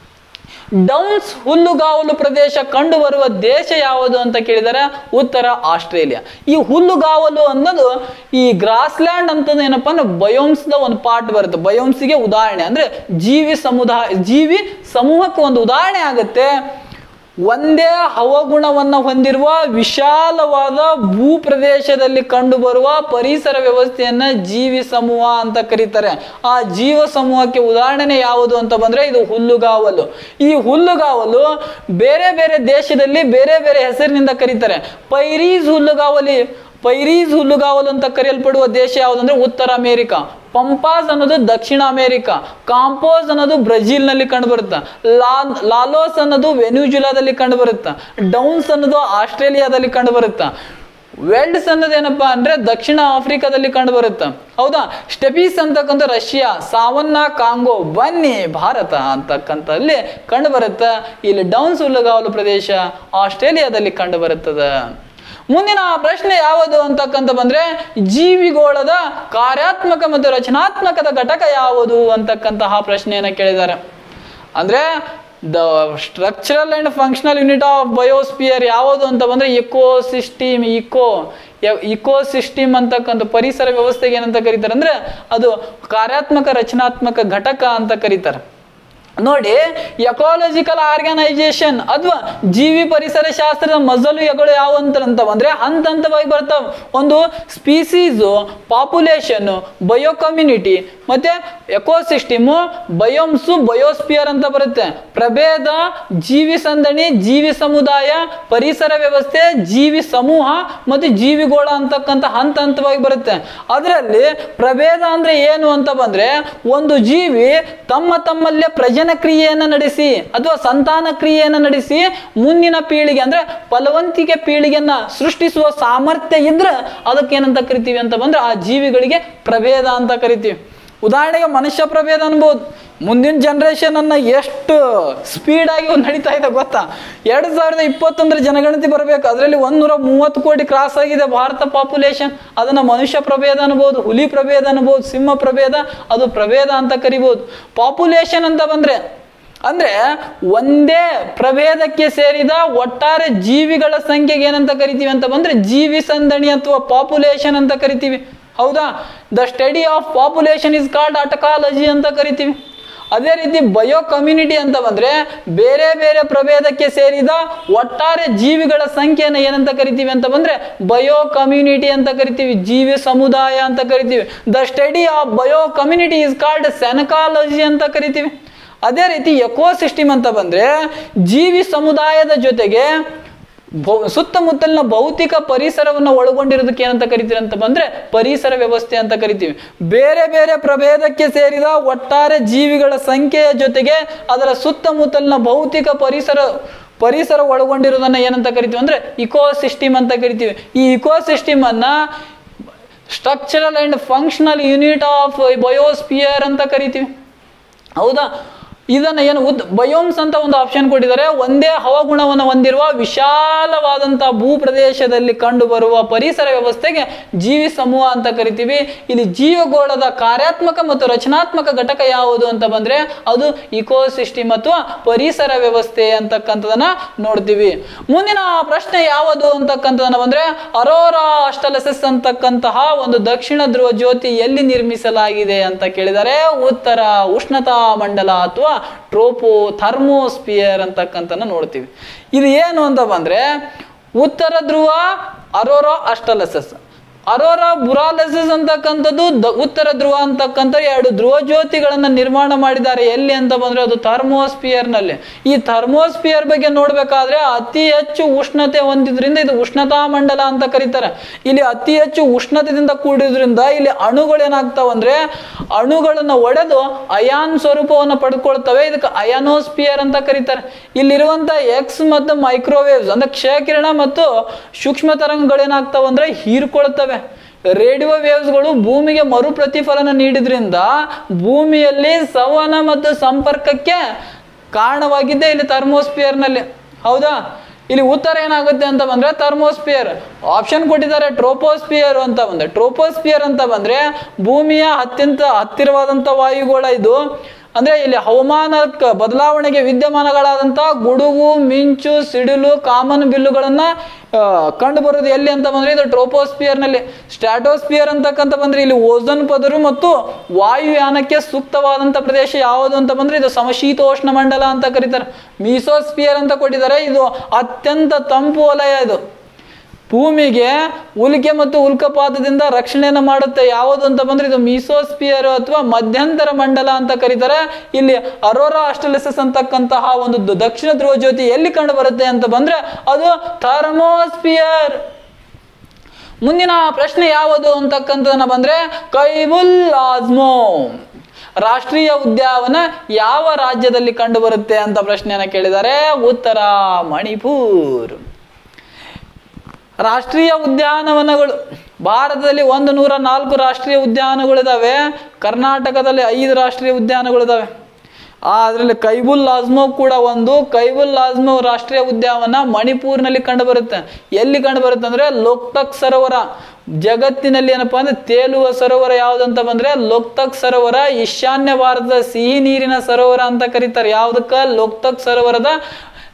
ಡೌನ್ಸ್ ಹುಲ್ಲುಗಾವಲು ಪ್ರದೇಶ ಕಂಡು ಬರುವ ದೇಶ ಯಾವುದು ಅಂತ ಕೇಳಿದರೆ ಉತ್ತರ ಆಸ್ಟ್ರೇಲಿಯಾ ಈ ಹುಲ್ಲುಗಾವಲು ಅನ್ನೋದು ಈ ಗ್ರಾಸ್ಲ್ಯಾಂಡ್ ಅಂತಂದು ಏನಪ್ಪಾ ಅಂದ್ರೆ ಬಯೋಮ್ಸ್ದ ಒಂದು ಪಾರ್ಟ್ ಬರುತ್ತೆ ಬಯೋಮ್ಸ್ಗೆ ಉದಾಹರಣೆ ಅಂದ್ರೆ ಜೀವಿ ಸಮುದಾಯ ಜೀವಿ ಸಮೂಹಕ್ಕೆ ಒಂದು ಉದಾಹರಣೆ ಆಗುತ್ತೆ ಒಂದೇ ಹವಗುಣವನ್ನು ಹೊಂದಿರುವ ವಿಶಾಲವಾದ ಭೂ ಪ್ರದೇಶದಲ್ಲಿ ಕಂಡುಬರುವ ಪರಿಸರ ವ್ಯವಸ್ಥೆಯನ್ನ ಜೀವಿ ಸಮೂಹ ಅಂತ ಕರೀತಾರೆ ಆ ಜೀವ ಸಮೂಹಕ್ಕೆ ಉದಾಹರಣೆ ಯಾವುದು ಅಂತ ಬಂದ್ರೆ ಇದು ಹುಲ್ಲುಗಾವಲು ಈ ಹುಲ್ಲುಗಾವಲು ಬೇರೆ ಬೇರೆ ದೇಶದಲ್ಲಿ ಬೇರೆ ಬೇರೆ ಹೆಸರಿನಿಂದ ಕರೀತಾರೆ ಪೈರೀಸ್ ಹುಲ್ಲುಗಾವಲಿ ಪೈರೀಸ್ ಹುಲ್ಲುಗಾವಲು ಅಂತ ಕರೆಯಲ್ಪಡುವ ದೇಶ ಯಾವುದಂದ್ರೆ ಉತ್ತರ ಅಮೇರಿಕಾ ಪಂಪಾಸ್ ಅನ್ನೋದು ದಕ್ಷಿಣ ಅಮೇರಿಕಾ ಕಾಂಪೋಸ್ ಅನ್ನೋದು ಬ್ರೆಜಿಲ್ನಲ್ಲಿ ಕಂಡುಬರುತ್ತೆ ಲಾ ಲಾಲೋಸ್ ಅನ್ನೋದು ವೆನ್ಯೂಜುಲಾದಲ್ಲಿ ಕಂಡುಬರುತ್ತೆ ಡೌನ್ಸ್ ಅನ್ನೋದು ಆಸ್ಟ್ರೇಲಿಯಾದಲ್ಲಿ ಕಂಡುಬರುತ್ತೆ ವೆಲ್ಡ್ಸ್ ಅನ್ನೋದು ಏನಪ್ಪಾ ಅಂದ್ರೆ ದಕ್ಷಿಣ ಆಫ್ರಿಕಾದಲ್ಲಿ ಕಂಡು ಬರುತ್ತೆ ಹೌದಾ ಸ್ಟೆಪೀಸ್ ಅಂತಕ್ಕಂಥ ರಷ್ಯಾ ಸಾವನ್ನ ಕಾಂಗೋ ಬನ್ನಿ ಭಾರತ ಅಂತಕ್ಕಂಥಲ್ಲಿ ಕಂಡು ಬರುತ್ತೆ ಇಲ್ಲಿ ಡೌನ್ಸ್ ಹುಲ್ಲುಗಾವಲು ಪ್ರದೇಶ ಆಸ್ಟ್ರೇಲಿಯಾದಲ್ಲಿ ಕಂಡು ಬರುತ್ತದೆ ಮುಂದಿನ ಪ್ರಶ್ನೆ ಯಾವುದು ಅಂತಕ್ಕಂಥ ಬಂದ್ರೆ ಜೀವಿಗೋಳದ ಕಾರ್ಯಾತ್ಮಕ ಮತ್ತು ರಚನಾತ್ಮಕದ ಘಟಕ ಯಾವುದು ಅಂತಕ್ಕಂತಹ ಪ್ರಶ್ನೆಯನ್ನ ಕೇಳಿದ್ದಾರೆ ಅಂದ್ರೆ the structural and functional unit of biosphere ಯಾವುದು ಅಂತ ಬಂದ್ರೆ ಇಕೋಸಿಸ್ಟಮ್ ಇಕೋ ಇಕೋಸಿಸ್ಟಮ್ ಅಂತಕ್ಕಂಥ ಪರಿಸರ ವ್ಯವಸ್ಥೆಗೆ ಏನಂತ ಕರೀತಾರೆ ಅಂದ್ರೆ ಅದು ಕಾರ್ಯಾತ್ಮಕ ರಚನಾತ್ಮಕ ಘಟಕ ಅಂತ ಕರೀತಾರೆ ನೋಡಿ ಎಕಾಲಜಿಕಲ್ ಆರ್ಗನೈಸೇಷನ್ ಅಥವಾ ಜೀವಿ ಪರಿಸರ ಶಾಸ್ತ್ರದ ಮಜಲು ಎಗಳು ಯಾವ ಅಂತ ಬಂದ್ರೆ ಹಂತ ಹಂತವಾಗಿ ಬರ್ತಾವ ಒಂದು ಸ್ಪೀಸೀಸು ಪಾಪ್ಯುಲೇಷನ್ ಬಯೋ ಕಮ್ಯುನಿಟಿ ಮತ್ತೆ ಎಕೋಸಿಸ್ಟಮು ಬಯೋಮ್ಸು ಬಯೋಸ್ಪಿಯರ್ ಅಂತ ಬರುತ್ತೆ ಪ್ರಭೇದ ಜೀವಿ ಸಂದಣಿ ಜೀವಿ ಸಮುದಾಯ ಪರಿಸರ ವ್ಯವಸ್ಥೆ ಜೀವಿ ಸಮೂಹ ಮತ್ತು ಜೀವಿಗೋಳ ಅಂತಕ್ಕಂಥ ಹಂತ ಹಂತವಾಗಿ ಬರುತ್ತೆ ಅದರಲ್ಲಿ ಪ್ರಭೇದ ಅಂದ್ರೆ ಏನು ಅಂತ ಬಂದ್ರೆ ಒಂದು ಜೀವಿ ತಮ್ಮ ತಮ್ಮಲ್ಲೇ ಪ್ರಜನ ಕ್ರಿಯೆಯನ್ನು ನಡೆಸಿ ಅಥವಾ ಸಂತಾನ ಕ್ರಿಯೆಯನ್ನು ನಡೆಸಿ ಮುಂದಿನ ಪೀಳಿಗೆ ಅಂದ್ರೆ ಫಲವಂತಿಕೆ ಪೀಳಿಗೆಯನ್ನ ಸೃಷ್ಟಿಸುವ ಸಾಮರ್ಥ್ಯ ಇದ್ರೆ ಅದಕ್ಕೆ ಏನಂತ ಕರಿತೀವಿ ಅಂತ ಬಂದ್ರೆ ಆ ಜೀವಿಗಳಿಗೆ ಪ್ರಭೇದ ಅಂತ ಕರಿತೀವಿ ಉದಾಹರಣೆಗೆ ಮನುಷ್ಯ ಪ್ರಭೇದ ಅನ್ಬೋದು ಮುಂದಿನ ಜನ್ರೇಷನ್ ಅನ್ನ ಎಷ್ಟು ಸ್ಪೀಡ್ ಆಗಿ ನಡೀತಾ ಇದೆ ಗೊತ್ತಾ ಎರಡ್ ಸಾವಿರದ ಇಪ್ಪತ್ತೊಂದರ ಜನಗಣತಿ ಬರಬೇಕು ಅದರಲ್ಲಿ ಒಂದೂರ ಮೂವತ್ತು ಕೋಟಿ ಕ್ರಾಸ್ ಆಗಿದೆ ಭಾರತ ಪಾಪ್ಯುಲೇಷನ್ ಅದನ್ನ ಮನುಷ್ಯ ಪ್ರಭೇದ ಅನ್ಬೋದು ಹುಲಿ ಪ್ರಭೇದ ಅನ್ಬೋದು ಸಿಂಹ ಪ್ರಭೇದ ಅದು ಪ್ರಭೇದ ಅಂತ ಕರಿಬೋದು ಪಾಪ್ಯುಲೇಷನ್ ಅಂತ ಬಂದ್ರೆ ಅಂದ್ರೆ ಒಂದೇ ಪ್ರಭೇದಕ್ಕೆ ಸೇರಿದ ಒಟ್ಟಾರೆ ಜೀವಿಗಳ ಸಂಖ್ಯೆಗೆ ಏನಂತ ಕರಿತೀವಿ ಅಂತ ಬಂದ್ರೆ ಜೀವಿ ಸಂದಣಿ ಅಥವಾ ಪಾಪ್ಯುಲೇಷನ್ ಅಂತ ಕರಿತೀವಿ ಹೌದಾ the study of population is called autecology ಅಂತ ಕರಿತೀವಿ ಅದೇ ರೀತಿ ಬಯೋ ಕಮ್ಯುನಿಟಿ ಅಂತ ಬಂದ್ರೆ ಬೇರೆ ಬೇರೆ ಪ್ರಭೇದಕ್ಕೆ ಸೇರಿದ ಒಟ್ಟಾರೆ ಜೀವಿಗಳ ಸಂಖ್ಯೆಯನ್ನು ಏನಂತ ಕರಿತೀವಿ ಅಂತ ಬಂದ್ರೆ ಬಯೋ ಕಮ್ಯುನಿಟಿ ಅಂತ ಕರಿತೀವಿ ಜೀವಿ ಸಮುದಾಯ ಅಂತ ಕರಿತೀವಿ the study of bio community is called synecology ಅಂತ ಕರಿತೀವಿ ಅದೇ ರೀತಿ ಎಕೋಸಿಸ್ಟಮ್ ಅಂತ ಬಂದ್ರೆ ಜೀವಿ ಸಮುದಾಯದ ಜೊತೆಗೆ ಭೌ- ಸುತ್ತಮುತ್ತಲಿನ ಭೌತಿಕ ಪರಿಸರವನ್ನು ಒಳಗೊಂಡಿರೋದಕ್ಕೆ ಏನಂತ ಕರಿತೀವಿ ಅಂತ ಬಂದ್ರೆ ಪರಿಸರ ವ್ಯವಸ್ಥೆ ಅಂತ ಕರಿತೀವಿ ಬೇರೆ ಬೇರೆ ಪ್ರಭೇದಕ್ಕೆ ಸೇರಿದ ಒಟ್ಟಾರೆ ಜೀವಿಗಳ ಸಂಖ್ಯೆಯ ಜೊತೆಗೆ ಅದರ ಸುತ್ತಮುತ್ತಲಿನ ಭೌತಿಕ ಪರಿಸರ ಪರಿಸರ ಒಳಗೊಂಡಿರೋದನ್ನ ಏನಂತ ಕರಿತೀವಿ ಅಂದ್ರೆ ಇಕೋಸಿಸ್ಟಮ್ ಅಂತ ಕರಿತೀವಿ ಈ ಇಕೋಸಿಸ್ಟಮ್ ಅನ್ನ structural and functional unit of biosphere ಅಂತ ಕರಿತೀವಿ ಹೌದಾ ಇದನ್ನ ಏನು ಉದ್ ಬಯೋಮ್ಸ್ ಅಂತ ಒಂದು ಆಪ್ಷನ್ ಕೊಟ್ಟಿದ್ದಾರೆ ಒಂದೇ ಹವಗುಣವನ್ನು ಹೊಂದಿರುವ ವಿಶಾಲವಾದಂತಹ ಭೂ ಪ್ರದೇಶದಲ್ಲಿ ಕಂಡು ಬರುವ ಪರಿಸರ ವ್ಯವಸ್ಥೆಗೆ ಜೀವಿ ಸಮೂಹ ಅಂತ ಕರಿತೀವಿ ಇಲ್ಲಿ ಜೀವಗೋಳದ ಕಾರ್ಯಾತ್ಮಕ ಮತ್ತು ರಚನಾತ್ಮಕ ಘಟಕ ಯಾವುದು ಅಂತ ಬಂದ್ರೆ ಅದು ಇಕೋಸಿಸ್ಟಮ್ ಅಥವಾ ಪರಿಸರ ವ್ಯವಸ್ಥೆ ಅಂತಕ್ಕಂಥದನ್ನ ನೋಡ್ತೀವಿ ಮುಂದಿನ ಪ್ರಶ್ನೆ ಯಾವುದು ಅಂತಕ್ಕಂಥದನ್ನ ಬಂದ್ರೆ ಅರೋರಾ ಅಸ್ಟಲಸಿಸ್ ಅಂತಕ್ಕಂತಹ ಒಂದು ದಕ್ಷಿಣ ಧ್ರುವ ಜ್ಯೋತಿ ಎಲ್ಲಿ ನಿರ್ಮಿಸಲಾಗಿದೆ ಅಂತ ಕೇಳಿದರೆ ಉತ್ತರ ಉಷ್ಣತಾ ಮಂಡಲ ಅಥವಾ ಟ್ರೋಪೋ ಥರ್ಮೋಸ್ಪಿಯರ್ ಅಂತಕ್ಕಂಥನ ನೋಡ್ತೀವಿ ಇದು ಏನು ಅಂತ ಬಂದ್ರೆ ಉತ್ತರ ಧ್ರುವ ಅರೋರಾ ಅಸ್ಟಲಸಸ್ ಅರೋರಾ ಬುರಾಲಸಿಸ್ ಅಂತಕ್ಕಂಥದ್ದು ದ ಉತ್ತರ ಧ್ರುವ ಅಂತಕ್ಕಂಥ ಎರಡು ಧ್ರುವ ಜ್ಯೋತಿಗಳನ್ನ ನಿರ್ಮಾಣ ಮಾಡಿದ್ದಾರೆ ಎಲ್ಲಿ ಅಂತ ಬಂದ್ರೆ ಅದು ಥರ್ಮೋಸ್ಪಿಯರ್ ನಲ್ಲಿ ಈ ಥರ್ಮೋಸ್ಪಿಯರ್ ಬಗ್ಗೆ ನೋಡ್ಬೇಕಾದ್ರೆ ಅತಿ ಹೆಚ್ಚು ಉಷ್ಣತೆ ಹೊಂದಿದ್ರಿಂದ ಇದು ಉಷ್ಣತಾ ಮಂಡಲ ಅಂತ ಕರೀತಾರೆ ಇಲ್ಲಿ ಅತಿ ಹೆಚ್ಚು ಉಷ್ಣತೆಯಿಂದ ಕೂಡಿದ್ರಿಂದ ಇಲ್ಲಿ ಅಣುಗಳು ಏನಾಗ್ತಾವಂದ್ರೆ ಅಣುಗಳನ್ನ ಒಡೆದು ಅಯಾನ್ ಸ್ವರೂಪವನ್ನು ಪಡ್ಕೊಳ್ತವೆ ಇದಕ್ಕೆ ಅಯಾನೋಸ್ಪಿಯರ್ ಅಂತ ಕರೀತಾರೆ ಇಲ್ಲಿರುವಂತ ಎಕ್ಸ್ ಮತ್ತು ಮೈಕ್ರೋವೇವ್ಸ್ ಅಂದ್ರೆ ಕ್ಷಯಕಿರಣ ಮತ್ತು ಸೂಕ್ಷ್ಮ ತರಂಗಗಳೇನಾಗ್ತಾವ ಅಂದ್ರೆ ಹೀರ್ಕೊಳ್ತವೆ ರೇಡಿಯೋ ವೇವ್ಸ್ಗಳು ಭೂಮಿಗೆ ಮರು ಪ್ರತಿಫಲನ ನೀಡಿದ್ರಿಂದ ಭೂಮಿಯಲ್ಲಿ ಸಂವಹನ ಮತ್ತು ಸಂಪರ್ಕಕ್ಕೆ ಕಾರಣವಾಗಿದ್ದೇ ಇಲ್ಲಿ ಥರ್ಮೋಸ್ಪಿಯರ್ ನಲ್ಲಿ ಹೌದಾ ಇಲ್ಲಿ ಉತ್ತರ ಏನಾಗುತ್ತೆ ಅಂತ ಬಂದ್ರೆ ಥರ್ಮೋಸ್ಪಿಯರ್ ಆಪ್ಷನ್ ಕೊಟ್ಟಿದ್ದಾರೆ ಟ್ರೋಪೋಸ್ಪಿಯರ್ ಅಂತ ಬಂದ್ರೆ ಟ್ರೋಪೋಸ್ಪಿಯರ್ ಅಂತ ಬಂದ್ರೆ ಭೂಮಿಯ ಅತ್ಯಂತ ಹತ್ತಿರವಾದಂತ ವಾಯುಗೋಳ ಇದು ಅಂದ್ರೆ ಇಲ್ಲಿ ಹವಾಮಾನ ಬದಲಾವಣೆಗೆ ವಿದ್ಯಮಾನಗಳಾದಂತ ಗುಡುಗು ಮಿಂಚು ಸಿಡಿಲು ಕಾಮನ್ ಬಿಲ್ಲುಗಳನ್ನ ಕಂಡು ಬರೋದು ಎಲ್ಲಿ ಅಂತ ಬಂದ್ರೆ ಇದು ಟ್ರೋಪೋಸ್ಪಿಯರ್ ನಲ್ಲಿ ಸ್ಟ್ರಾಟೋಸ್ಪಿಯರ್ ಅಂತಕ್ಕಂಥ ಬಂದ್ರೆ ಇಲ್ಲಿ ಓಝೋನ್ ಪದರು ಮತ್ತು ವಾಯುಯಾನಕ್ಕೆ ಸೂಕ್ತವಾದಂತ ಪ್ರದೇಶ ಯಾವುದು ಅಂತ ಬಂದ್ರೆ ಇದು ಸಮಶೀತೋಷ್ಣ ಮಂಡಲ ಅಂತ ಕರೀತಾರೆ ಮೀಸೋಸ್ಪಿಯರ್ ಅಂತ ಕೊಟ್ಟಿದ್ದಾರೆ ಇದು ಅತ್ಯಂತ ತಂಪು ವಲಯ ಇದು ಭೂಮಿಗೆ ಉಲ್ಕೆ ಮತ್ತು ಉಲ್ಕಪಾತದಿಂದ ರಕ್ಷಣೆಯನ್ನು ಮಾಡುತ್ತೆ ಯಾವುದು ಅಂತ ಬಂದ್ರೆ ಇದು ಮೀಸೋಸ್ಪಿಯರ್ ಅಥವಾ ಮಧ್ಯಂತರ ಮಂಡಲ ಅಂತ ಕರೀತಾರೆ ಇಲ್ಲಿ ಅರೋರಾ ಆಸ್ಟ್ರಲಿಸಸ್ ಅಂತಕ್ಕಂತಹ ಒಂದು ದ- ದಕ್ಷಿಣ ಧ್ರುವ ಜ್ಯೋತಿ ಎಲ್ಲಿ ಕಂಡು ಬರುತ್ತೆ ಅಂತ ಬಂದ್ರೆ ಅದು ಥರ್ಮೋಸ್ಪಿಯರ್ ಮುಂದಿನ ಪ್ರಶ್ನೆ ಯಾವುದು ಅಂತಕ್ಕಂಥದನ್ನ ಬಂದ್ರೆ ಕೈಬುಲ್ ಆಜ್ಮೋ ರಾಷ್ಟ್ರೀಯ ಉದ್ಯಾನವನ ಯಾವ ರಾಜ್ಯದಲ್ಲಿ ಕಂಡು ಬರುತ್ತೆ ಅಂತ ಪ್ರಶ್ನೆಯನ್ನ ಕೇಳಿದ್ದಾರೆ ಉತ್ತರ ಮಣಿಪುರ್ ರಾಷ್ಟ್ರೀಯ ಉದ್ಯಾನವನಗಳು ಭಾರತದಲ್ಲಿ ಒಂದು ನೂರ ನಾಲ್ಕು ರಾಷ್ಟ್ರೀಯ ಉದ್ಯಾನಗಳಿದಾವೆ ಕರ್ನಾಟಕದಲ್ಲಿ ಐದು ರಾಷ್ಟ್ರೀಯ ಉದ್ಯಾನಗಳಿದಾವೆ ಆ ಅದರಲ್ಲಿ ಕೈಬುಲ್ ಲಾಜ್ಮೋ ಕೂಡ ಒಂದು ಕೈಬುಲ್ ಲಾಜ್ಮೋ ರಾಷ್ಟ್ರೀಯ ಉದ್ಯಾನವನ ಮಣಿಪೂರ್ನಲ್ಲಿ ಕಂಡು ಬರುತ್ತೆ ಎಲ್ಲಿ ಕಂಡು ಬರುತ್ತೆ ಅಂದ್ರೆ ಲೋಕ್ತಕ್ ಸರೋವರ ಜಗತ್ತಿನಲ್ಲಿ ಏನಪ್ಪಾ ಅಂದ್ರೆ ತೇಲುವ ಸರೋವರ ಯಾವ್ದಂತ ಬಂದ್ರೆ ಲೋಕ್ತಕ್ ಸರೋವರ ಈಶಾನ್ಯ ಭಾರತದ ಸಿಹಿ ನೀರಿನ ಸರೋವರ ಅಂತ ಕರೀತಾರೆ ಯಾವ್ದಕ್ಕ ಲೋಕ್ತಕ್ ಸರೋವರದ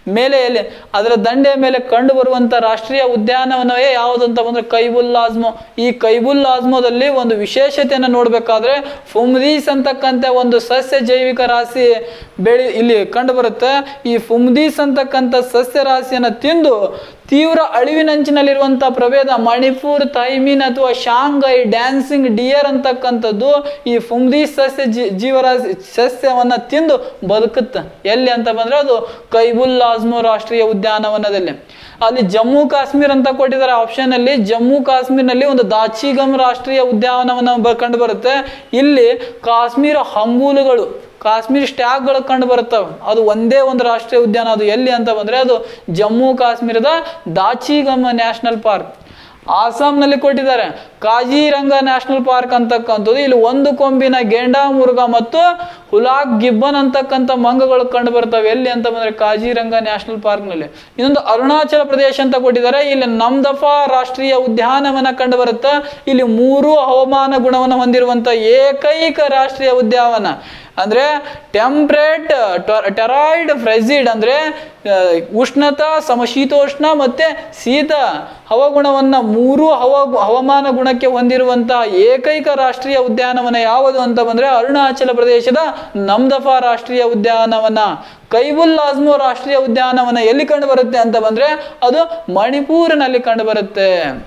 ಮೇಲೆಯಲ್ಲಿ ಅದರ ದಂಡೆಯ ಮೇಲೆ ಕಂಡು ಬರುವಂತ ರಾಷ್ಟ್ರೀಯ ಉದ್ಯಾನವನವೇ ಯಾವುದು ಅಂತ ಬಂದ್ರೆ ಕೈಬುಲ್ ಆಜ್ಮೋ ಈ ಕೈಬುಲ್ ಆಜ್ಮೋದಲ್ಲಿ ಒಂದು ವಿಶೇಷತೆಯನ್ನು ನೋಡ್ಬೇಕಾದ್ರೆ ಫುಮ್ದೀಸ್ ಅಂತಕ್ಕಂಥ ಒಂದು ಸಸ್ಯ ಜೈವಿಕ ರಾಶಿ ಬೆಳಿ ಇಲ್ಲಿ ಕಂಡು ಬರುತ್ತೆ ಈ ಫುಮ್ದೀಸ್ ಅಂತಕ್ಕಂಥ ಸಸ್ಯ ರಾಶಿಯನ್ನು ತಿಂದು ತೀವ್ರ ಅಳಿವಿನಂಚಿನಲ್ಲಿರುವಂಥ ಪ್ರಭೇದ ಮಣಿಪುರ್ ಥೈಮೀನ್ ಅಥವಾ ಶಾಂಘೈ ಡ್ಯಾನ್ಸಿಂಗ್ ಡಿಯರ್ ಅಂತಕ್ಕಂಥದ್ದು ಈ ಫುಮ್ದಿ ಸಸ್ಯ ಜೀ ಜೀವರಾಶಿ ಸಸ್ಯವನ್ನ ತಿಂದು ಬದುಕುತ್ತೆ ಎಲ್ಲಿ ಅಂತ ಬಂದ್ರೆ ಅದು ಕೈಬುಲ್ ಆಜ್ಮೋ ರಾಷ್ಟ್ರೀಯ ಉದ್ಯಾನವನದಲ್ಲಿ ಅಲ್ಲಿ ಜಮ್ಮು ಕಾಶ್ಮೀರ್ ಅಂತ ಕೊಟ್ಟಿದ್ದಾರೆ ಆಪ್ಷನ್ ಅಲ್ಲಿ ಜಮ್ಮು ಕಾಶ್ಮೀರ್ನಲ್ಲಿ ಒಂದು ದಾಚಿಗಮ್ ರಾಷ್ಟ್ರೀಯ ಉದ್ಯಾನವನ ಬ- ಕಂಡು ಬರುತ್ತೆ ಇಲ್ಲಿ ಕಾಶ್ಮೀರ ಹಂಗೂಲುಗಳು ಕಾಶ್ಮೀರ್ ಸ್ಟ್ಯಾಗ್ಗಳು ಕಂಡು ಬರುತ್ತವೆ ಅದು ಒಂದೇ ಒಂದು ರಾಷ್ಟ್ರೀಯ ಉದ್ಯಾನ ಅದು ಎಲ್ಲಿ ಅಂತ ಬಂದ್ರೆ ಅದು ಜಮ್ಮು ಕಾಶ್ಮೀರದ ದಾಚಿಗಮ್ ನ್ಯಾಷನಲ್ ಪಾರ್ಕ್ ಆಸಾಂನಲ್ಲಿ ಕೊಟ್ಟಿದ್ದಾರೆ ಕಾಜಿರಂಗ ನ್ಯಾಷನಲ್ ಪಾರ್ಕ್ ಅಂತಕ್ಕಂಥದ್ದು ಇಲ್ಲಿ ಒಂದು ಕೊಂಬಿನ ಗೆಂಡಾಮೃಗ ಮತ್ತು ಹುಲಾಕ್ ಗಿಬ್ಬನ್ ಅಂತಕ್ಕಂಥ ಮಂಗಗಳು ಕಂಡು ಬರ್ತವೆ ಎಲ್ಲಿ ಅಂತ ಬಂದ್ರೆ ಕಾಜಿರಂಗ ನ್ಯಾಷನಲ್ ಪಾರ್ಕ್ನಲ್ಲಿ ಇನ್ನೊಂದು ಅರುಣಾಚಲ ಪ್ರದೇಶ ಅಂತ ಕೊಟ್ಟಿದ್ದಾರೆ ಇಲ್ಲಿ ನಮ್ದಫಾ ರಾಷ್ಟ್ರೀಯ ಉದ್ಯಾನವನ ಕಂಡು ಬರುತ್ತೆ ಇಲ್ಲಿ ಮೂರು ಹವಾಮಾನ ಗುಣವನ್ನು ಹೊಂದಿರುವಂತ ಏಕೈಕ ರಾಷ್ಟ್ರೀಯ ಉದ್ಯಾನವನ ಅಂದ್ರೆ ಟೆಂಪ್ರೇಟ್ ಟೆರಾಯ್ಡ್ ಫ್ರೆಸಿಡ್ ಅಂದ್ರೆ ಆ, ಉಷ್ಣತ ಸಮಶೀತೋಷ್ಣ ಮತ್ತೆ ಶೀತ ಹವಗುಣವನ್ನ ಮೂರು ಹವ ಹವಾಮಾನ ಗುಣಕ್ಕೆ ಹೊಂದಿರುವಂತಹ ಏಕೈಕ ರಾಷ್ಟ್ರೀಯ ಉದ್ಯಾನವನ ಯಾವುದು ಅಂತ ಬಂದ್ರೆ ಅರುಣಾಚಲ ಪ್ರದೇಶದ ನಮ್ದಫಾ ರಾಷ್ಟ್ರೀಯ ಉದ್ಯಾನವನ ಕೈಬುಲ್ ಆಜ್ಮೋ ರಾಷ್ಟ್ರೀಯ ಉದ್ಯಾನವನ ಎಲ್ಲಿ ಕಂಡು ಬರುತ್ತೆ ಅಂತ ಬಂದ್ರೆ ಅದು ಮಣಿಪೂರಿನಲ್ಲಿ ಕಂಡು ಬರುತ್ತೆ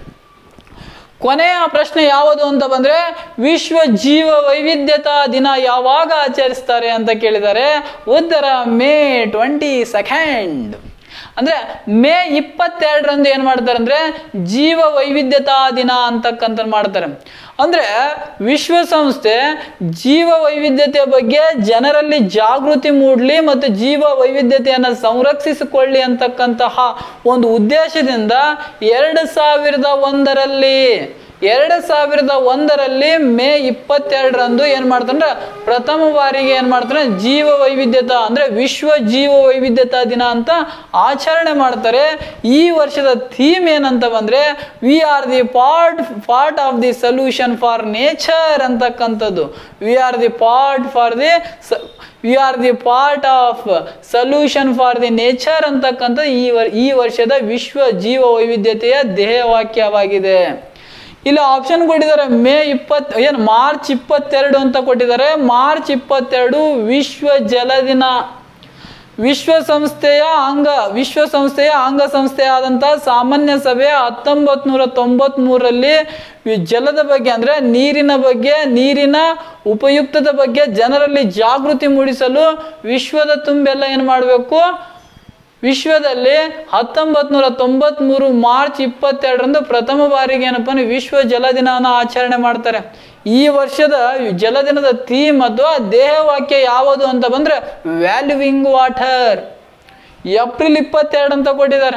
ಕೊನೆಯ ಪ್ರಶ್ನೆ ಯಾವುದು ಅಂತ ಬಂದ್ರೆ ವಿಶ್ವ ಜೀವ ವೈವಿಧ್ಯತಾ ದಿನ ಯಾವಾಗ ಆಚರಿಸ್ತಾರೆ ಅಂತ ಕೇಳಿದ್ದಾರೆ ಉತ್ತರ ಮೇ ಟ್ವೆಂಟಿ ಸೆಕೆಂಡ್ ಅಂದ್ರೆ ಮೇ ಇಪ್ಪತ್ತೆರಡರಂದು ಏನ್ ಮಾಡ್ತಾರೆ ಅಂದ್ರೆ ಜೀವ ವೈವಿಧ್ಯತಾ ದಿನ ಅಂತಕ್ಕಂಥ ಮಾಡ್ತಾರೆ ಅಂದ್ರೆ ವಿಶ್ವಸಂಸ್ಥೆ ಜೀವ ವೈವಿಧ್ಯತೆಯ ಬಗ್ಗೆ ಜನರಲ್ಲಿ ಜಾಗೃತಿ ಮೂಡಲಿ ಮತ್ತು ಜೀವ ವೈವಿಧ್ಯತೆಯನ್ನು ಸಂರಕ್ಷಿಸಿಕೊಳ್ಳಿ ಅಂತಕ್ಕಂತಹ ಒಂದು ಉದ್ದೇಶದಿಂದ ಎರಡು ಸಾವಿರದ ಒಂದರಲ್ಲಿ ಎರಡು ಸಾವಿರದ ಒಂದರಲ್ಲಿ ಮೇ ಇಪ್ಪತ್ತೆರಡರಂದು ಏನ್ ಮಾಡ್ತಾನೆ ಪ್ರಥಮ ಬಾರಿಗೆ ಏನ್ ಮಾಡ್ತಾನೆ ಜೀವ ವೈವಿಧ್ಯತಾ ಅಂದ್ರೆ ವಿಶ್ವ ಜೀವ ವೈವಿಧ್ಯತಾ ದಿನ ಅಂತ ಆಚರಣೆ ಮಾಡ್ತಾರೆ ಈ ವರ್ಷದ ಥೀಮ್ ಏನಂತ ಬಂದ್ರೆ we are the part part of the solution for nature ಅಂತಕ್ಕಂಥದ್ದು we are the part for the we are the part of solution for the nature ಅಂತಕ್ಕಂಥ ಈ ವರ್ ಈ ವರ್ಷದ ವಿಶ್ವ ಜೀವ ವೈವಿಧ್ಯತೆಯ ಧ್ಯೇಯವಾಕ್ಯವಾಗಿದೆ ಇಲ್ಲಿ ಆಪ್ಷನ್ ಕೊಟ್ಟಿದ್ದಾರೆ ಮೇ ಇಪ್ಪತ್ ಏನು ಮಾರ್ಚ್ ಇಪ್ಪತ್ತೆರಡು ಅಂತ ಕೊಟ್ಟಿದ್ದಾರೆ ಮಾರ್ಚ್ ಇಪ್ಪತ್ತೆರಡು ವಿಶ್ವ ಜಲ ದಿನ ವಿಶ್ವಸಂಸ್ಥೆಯ ಅಂಗ ವಿಶ್ವಸಂಸ್ಥೆಯ ಅಂಗಸಂಸ್ಥೆ ಆದಂತಹ ಸಾಮಾನ್ಯ ಸಭೆ ಹತ್ತೊಂಬತ್ ನೂರ ತೊಂಬತ್ ಮೂರರಲ್ಲಿ ಜಲದ ಬಗ್ಗೆ ಅಂದ್ರೆ ನೀರಿನ ಬಗ್ಗೆ ನೀರಿನ ಉಪಯುಕ್ತದ ಬಗ್ಗೆ ಜನರಲ್ಲಿ ಜಾಗೃತಿ ಮೂಡಿಸಲು ವಿಶ್ವದ ತುಂಬೆಲ್ಲ ಏನು ಮಾಡಬೇಕು ವಿಶ್ವದಲ್ಲಿ ಹತ್ತೊಂಬತ್ ನೂರ ತೊಂಬತ್ ಮೂರು ಮಾರ್ಚ್ ಇಪ್ಪತ್ತೆರಡರಂದು ಪ್ರಥಮ ಬಾರಿಗೆ ಏನಪ್ಪ ಅಂದ್ರೆ ವಿಶ್ವ ಜಲ ದಿನವನ್ನು ಆಚರಣೆ ಮಾಡ್ತಾರೆ ಈ ವರ್ಷದ ಜಲ ದಿನದ ಥೀಮ್ ಅಥವಾ ದೇಹವಾಕ್ಯ ಯಾವುದು ಅಂತ ಬಂದ್ರೆ ವ್ಯಾಲ್ಯೂವಿಂಗ್ ವಾಟರ್ ಏಪ್ರಿಲ್ ಇಪ್ಪತ್ತೆರಡು ಅಂತ ಕೊಟ್ಟಿದ್ದಾರೆ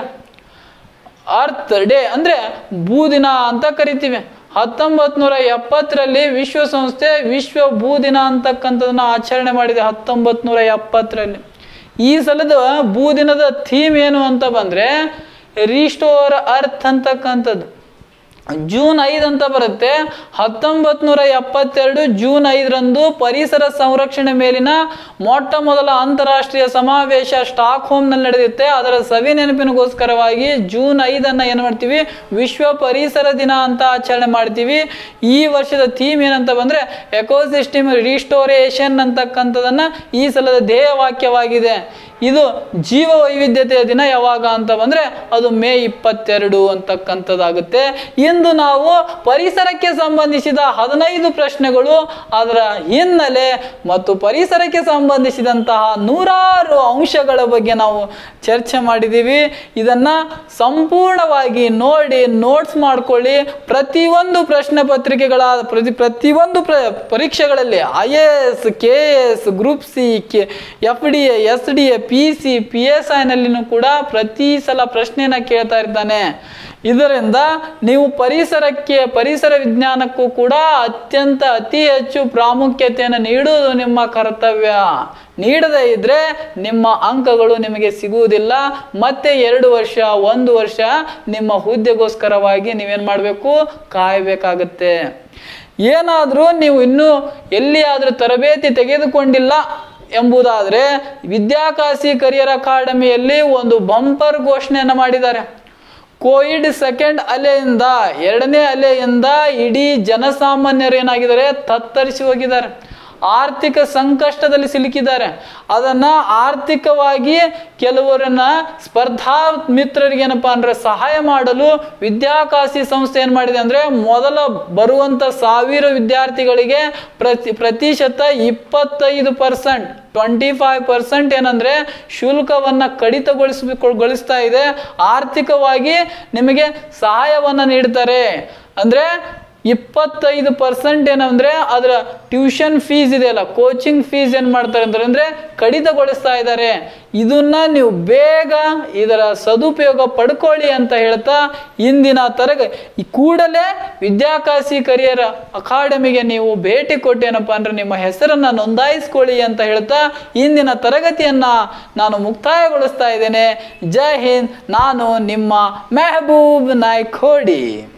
ಅರ್ತ್ ಡೇ ಅಂದ್ರೆ ಭೂದಿನ ಅಂತ ಕರಿತೀವಿ ಹತ್ತೊಂಬತ್ ನೂರ ಎಪ್ಪತ್ತರಲ್ಲಿ ವಿಶ್ವಸಂಸ್ಥೆ ವಿಶ್ವ ಭೂದಿನ ಅಂತಕ್ಕಂಥದನ್ನ ಆಚರಣೆ ಮಾಡಿದೆ ಹತ್ತೊಂಬತ್ ನೂರ ಎಪ್ಪತ್ತರಲ್ಲಿ ಈ ಸಲದ ಭೂದಿನದ ಥೀಮ್ ಏನು ಅಂತ ಬಂದ್ರೆ ರಿಸ್ಟೋರ್ ಅರ್ತ್ ಅಂತಕ್ಕಂಥದ್ದು ಜೂನ್ ಐದು ಅಂತ ಬರುತ್ತೆ ಹತ್ತೊಂಬತ್ ನೂರ ಎಪ್ಪತ್ತೆರಡು ಜೂನ್ ಐದರಂದು ಪರಿಸರ ಸಂರಕ್ಷಣೆ ಮೇಲಿನ ಮೊಟ್ಟ ಮೊದಲ ಅಂತಾರಾಷ್ಟ್ರೀಯ ಸಮಾವೇಶ ಸ್ಟಾಕ್ ಹೋಮ್ನಲ್ಲಿ ನಡೆಯುತ್ತೆ ಅದರ ಸವಿ ನೆನಪಿನಗೋಸ್ಕರವಾಗಿ ಜೂನ್ ಐದನ್ನ ಏನು ಮಾಡ್ತೀವಿ ವಿಶ್ವ ಪರಿಸರ ದಿನ ಅಂತ ಆಚರಣೆ ಮಾಡ್ತೀವಿ ಈ ವರ್ಷದ ಥೀಮ್ ಏನಂತ ಬಂದ್ರೆ ಎಕೋಸಿಸ್ಟಮ್ ರಿಸ್ಟೋರೇಷನ್ ಅಂತಕ್ಕಂಥದನ್ನ ಈ ಸಲದ ಧ್ಯೇಯವಾಕ್ಯವಾಗಿದೆ ಇದು ಜೀವ ವೈವಿಧ್ಯತೆಯ ದಿನ ಯಾವಾಗ ಅಂತ ಬಂದ್ರೆ ಅದು ಮೇ ಇಪ್ಪತ್ತೆರಡು ಅಂತಕ್ಕಂಥದ್ದಾಗುತ್ತೆ ಇಂದು ನಾವು ಪರಿಸರಕ್ಕೆ ಸಂಬಂಧಿಸಿದ ಹದಿನೈದು ಪ್ರಶ್ನೆಗಳು ಅದರ ಹಿನ್ನೆಲೆ ಮತ್ತು ಪರಿಸರಕ್ಕೆ ಸಂಬಂಧಿಸಿದಂತಹ ನೂರಾರು ಅಂಶಗಳ ಬಗ್ಗೆ ನಾವು ಚರ್ಚೆ ಮಾಡಿದ್ದೀವಿ ಇದನ್ನ ಸಂಪೂರ್ಣವಾಗಿ ನೋಡಿ ನೋಟ್ಸ್ ಮಾಡ್ಕೊಳ್ಳಿ ಪ್ರತಿಯೊಂದು ಪ್ರಶ್ನೆ ಪತ್ರಿಕೆಗಳ ಪ್ರತಿ ಪ್ರತಿಯೊಂದು ಪ್ರ ಪರೀಕ್ಷೆಗಳಲ್ಲಿ I A S K S group C K F D A S D A P C P S ಐನಲ್ಲಿನೂ ಕೂಡ ಪ್ರತಿ ಸಲ ಪ್ರಶ್ನೆನ ಕೇಳ್ತಾ ಇರ್ತಾನೆ ಇದರಿಂದ ನೀವು ಪರಿಸರಕ್ಕೆ ಪರಿಸರ ವಿಜ್ಞಾನಕ್ಕೂ ಕೂಡ ಅತ್ಯಂತ ಅತಿ ಹೆಚ್ಚು ಪ್ರಾಮುಖ್ಯತೆಯನ್ನು ನೀಡುವುದು ನಿಮ್ಮ ಕರ್ತವ್ಯ ನೀಡದೇ ಇದ್ರೆ ನಿಮ್ಮ ಅಂಕಗಳು ನಿಮಗೆ ಸಿಗುವುದಿಲ್ಲ ಮತ್ತೆ ಎರಡು ವರ್ಷ ಒಂದು ವರ್ಷ ನಿಮ್ಮ ಹುದ್ದೆಗೋಸ್ಕರವಾಗಿ ನೀವೇನ್ ಮಾಡಬೇಕು ಕಾಯಬೇಕಾಗುತ್ತೆ ಏನಾದರೂ ನೀವು ಇನ್ನೂ ಎಲ್ಲಿಯಾದರೂ ತರಬೇತಿ ತೆಗೆದುಕೊಂಡಿಲ್ಲ ಎಂಬುದಾದರೆ ವಿದ್ಯಾಕಾಶಿ ಕರಿಯರ್ ಅಕಾಡೆಮಿಯಲ್ಲಿ ಒಂದು ಬಂಪರ್ ಘೋಷಣೆಯನ್ನು ಮಾಡಿದ್ದಾರೆ ಕೋವಿಡ್ ಸೆಕೆಂಡ್ ಅಲೆಯಿಂದ ಎರಡನೇ ಅಲೆಯಿಂದ ಇಡೀ ಜನಸಾಮಾನ್ಯರು ಏನಾಗಿದ್ದಾರೆ ತತ್ತರಿಸಿ ಹೋಗಿದ್ದಾರೆ ಆರ್ಥಿಕ ಸಂಕಷ್ಟದಲ್ಲಿ ಸಿಲುಕಿದ್ದಾರೆ ಅದನ್ನ ಆರ್ಥಿಕವಾಗಿ ಕೆಲವರನ್ನ ಸ್ಪರ್ಧಾ ಮಿತ್ರರಿಗೆ ಏನಪ್ಪಾ ಅಂದ್ರೆ ಸಹಾಯ ಮಾಡಲು ವಿದ್ಯಾಕಾಶಿ ಸಂಸ್ಥೆ ಏನ್ ಮಾಡಿದೆ ಅಂದ್ರೆ ಮೊದಲ ಬರುವಂತ ಸಾವಿರ ವಿದ್ಯಾರ್ಥಿಗಳಿಗೆ ಪ್ರತಿ ಪ್ರತಿಶತ ಇಪ್ಪತ್ತೈದು ಪರ್ಸೆಂಟ್ ಟ್ವೆಂಟಿ ಫೈವ್ ಪರ್ಸೆಂಟ್ ಏನಂದ್ರೆ ಶುಲ್ಕವನ್ನ ಕಡಿತಗೊಳಿಸಗೊಳಿಸ್ತಾ ಇದೆ ಆರ್ಥಿಕವಾಗಿ ನಿಮಗೆ ಸಹಾಯವನ್ನ ನೀಡ್ತಾರೆ ಅಂದ್ರೆ ಇಪ್ಪತ್ತೈದು ಪರ್ಸೆಂಟ್ ಏನಂದ್ರೆ ಅದರ ಟ್ಯೂಷನ್ ಫೀಸ್ ಇದೆಯಲ್ಲ ಕೋಚಿಂಗ್ ಫೀಸ್ ಏನ್ ಮಾಡ್ತಾರೆ ಅಂದ್ರೆ ಅಂದ್ರೆ ಕಡಿತಗೊಳಿಸ್ತಾ ಇದ್ದಾರೆ ಇದನ್ನ ನೀವು ಬೇಗ ಇದರ ಸದುಪಯೋಗ ಪಡ್ಕೊಳ್ಳಿ ಅಂತ ಹೇಳ್ತಾ ಇಂದಿನ ತರಗ ಈ ಕೂಡಲೇ ವಿದ್ಯಾಕಾಶಿ ಕರಿಯರ್ ಅಕಾಡೆಮಿಗೆ ನೀವು ಭೇಟಿ ಕೊಟ್ಟೇನಪ್ಪ ಅಂದ್ರೆ ನಿಮ್ಮ ಹೆಸರನ್ನ ನೋಂದಾಯಿಸ್ಕೊಳ್ಳಿ ಅಂತ ಹೇಳ್ತಾ ಇಂದಿನ ತರಗತಿಯನ್ನ ನಾನು ಮುಕ್ತಾಯಗೊಳಿಸ್ತಾ ಇದ್ದೇನೆ ಜೈ ಹಿಂದ್ ನಾನು ನಿಮ್ಮ ಮೆಹಬೂಬ್ ನಾಯ್ಕ್ ಹೋಡಿ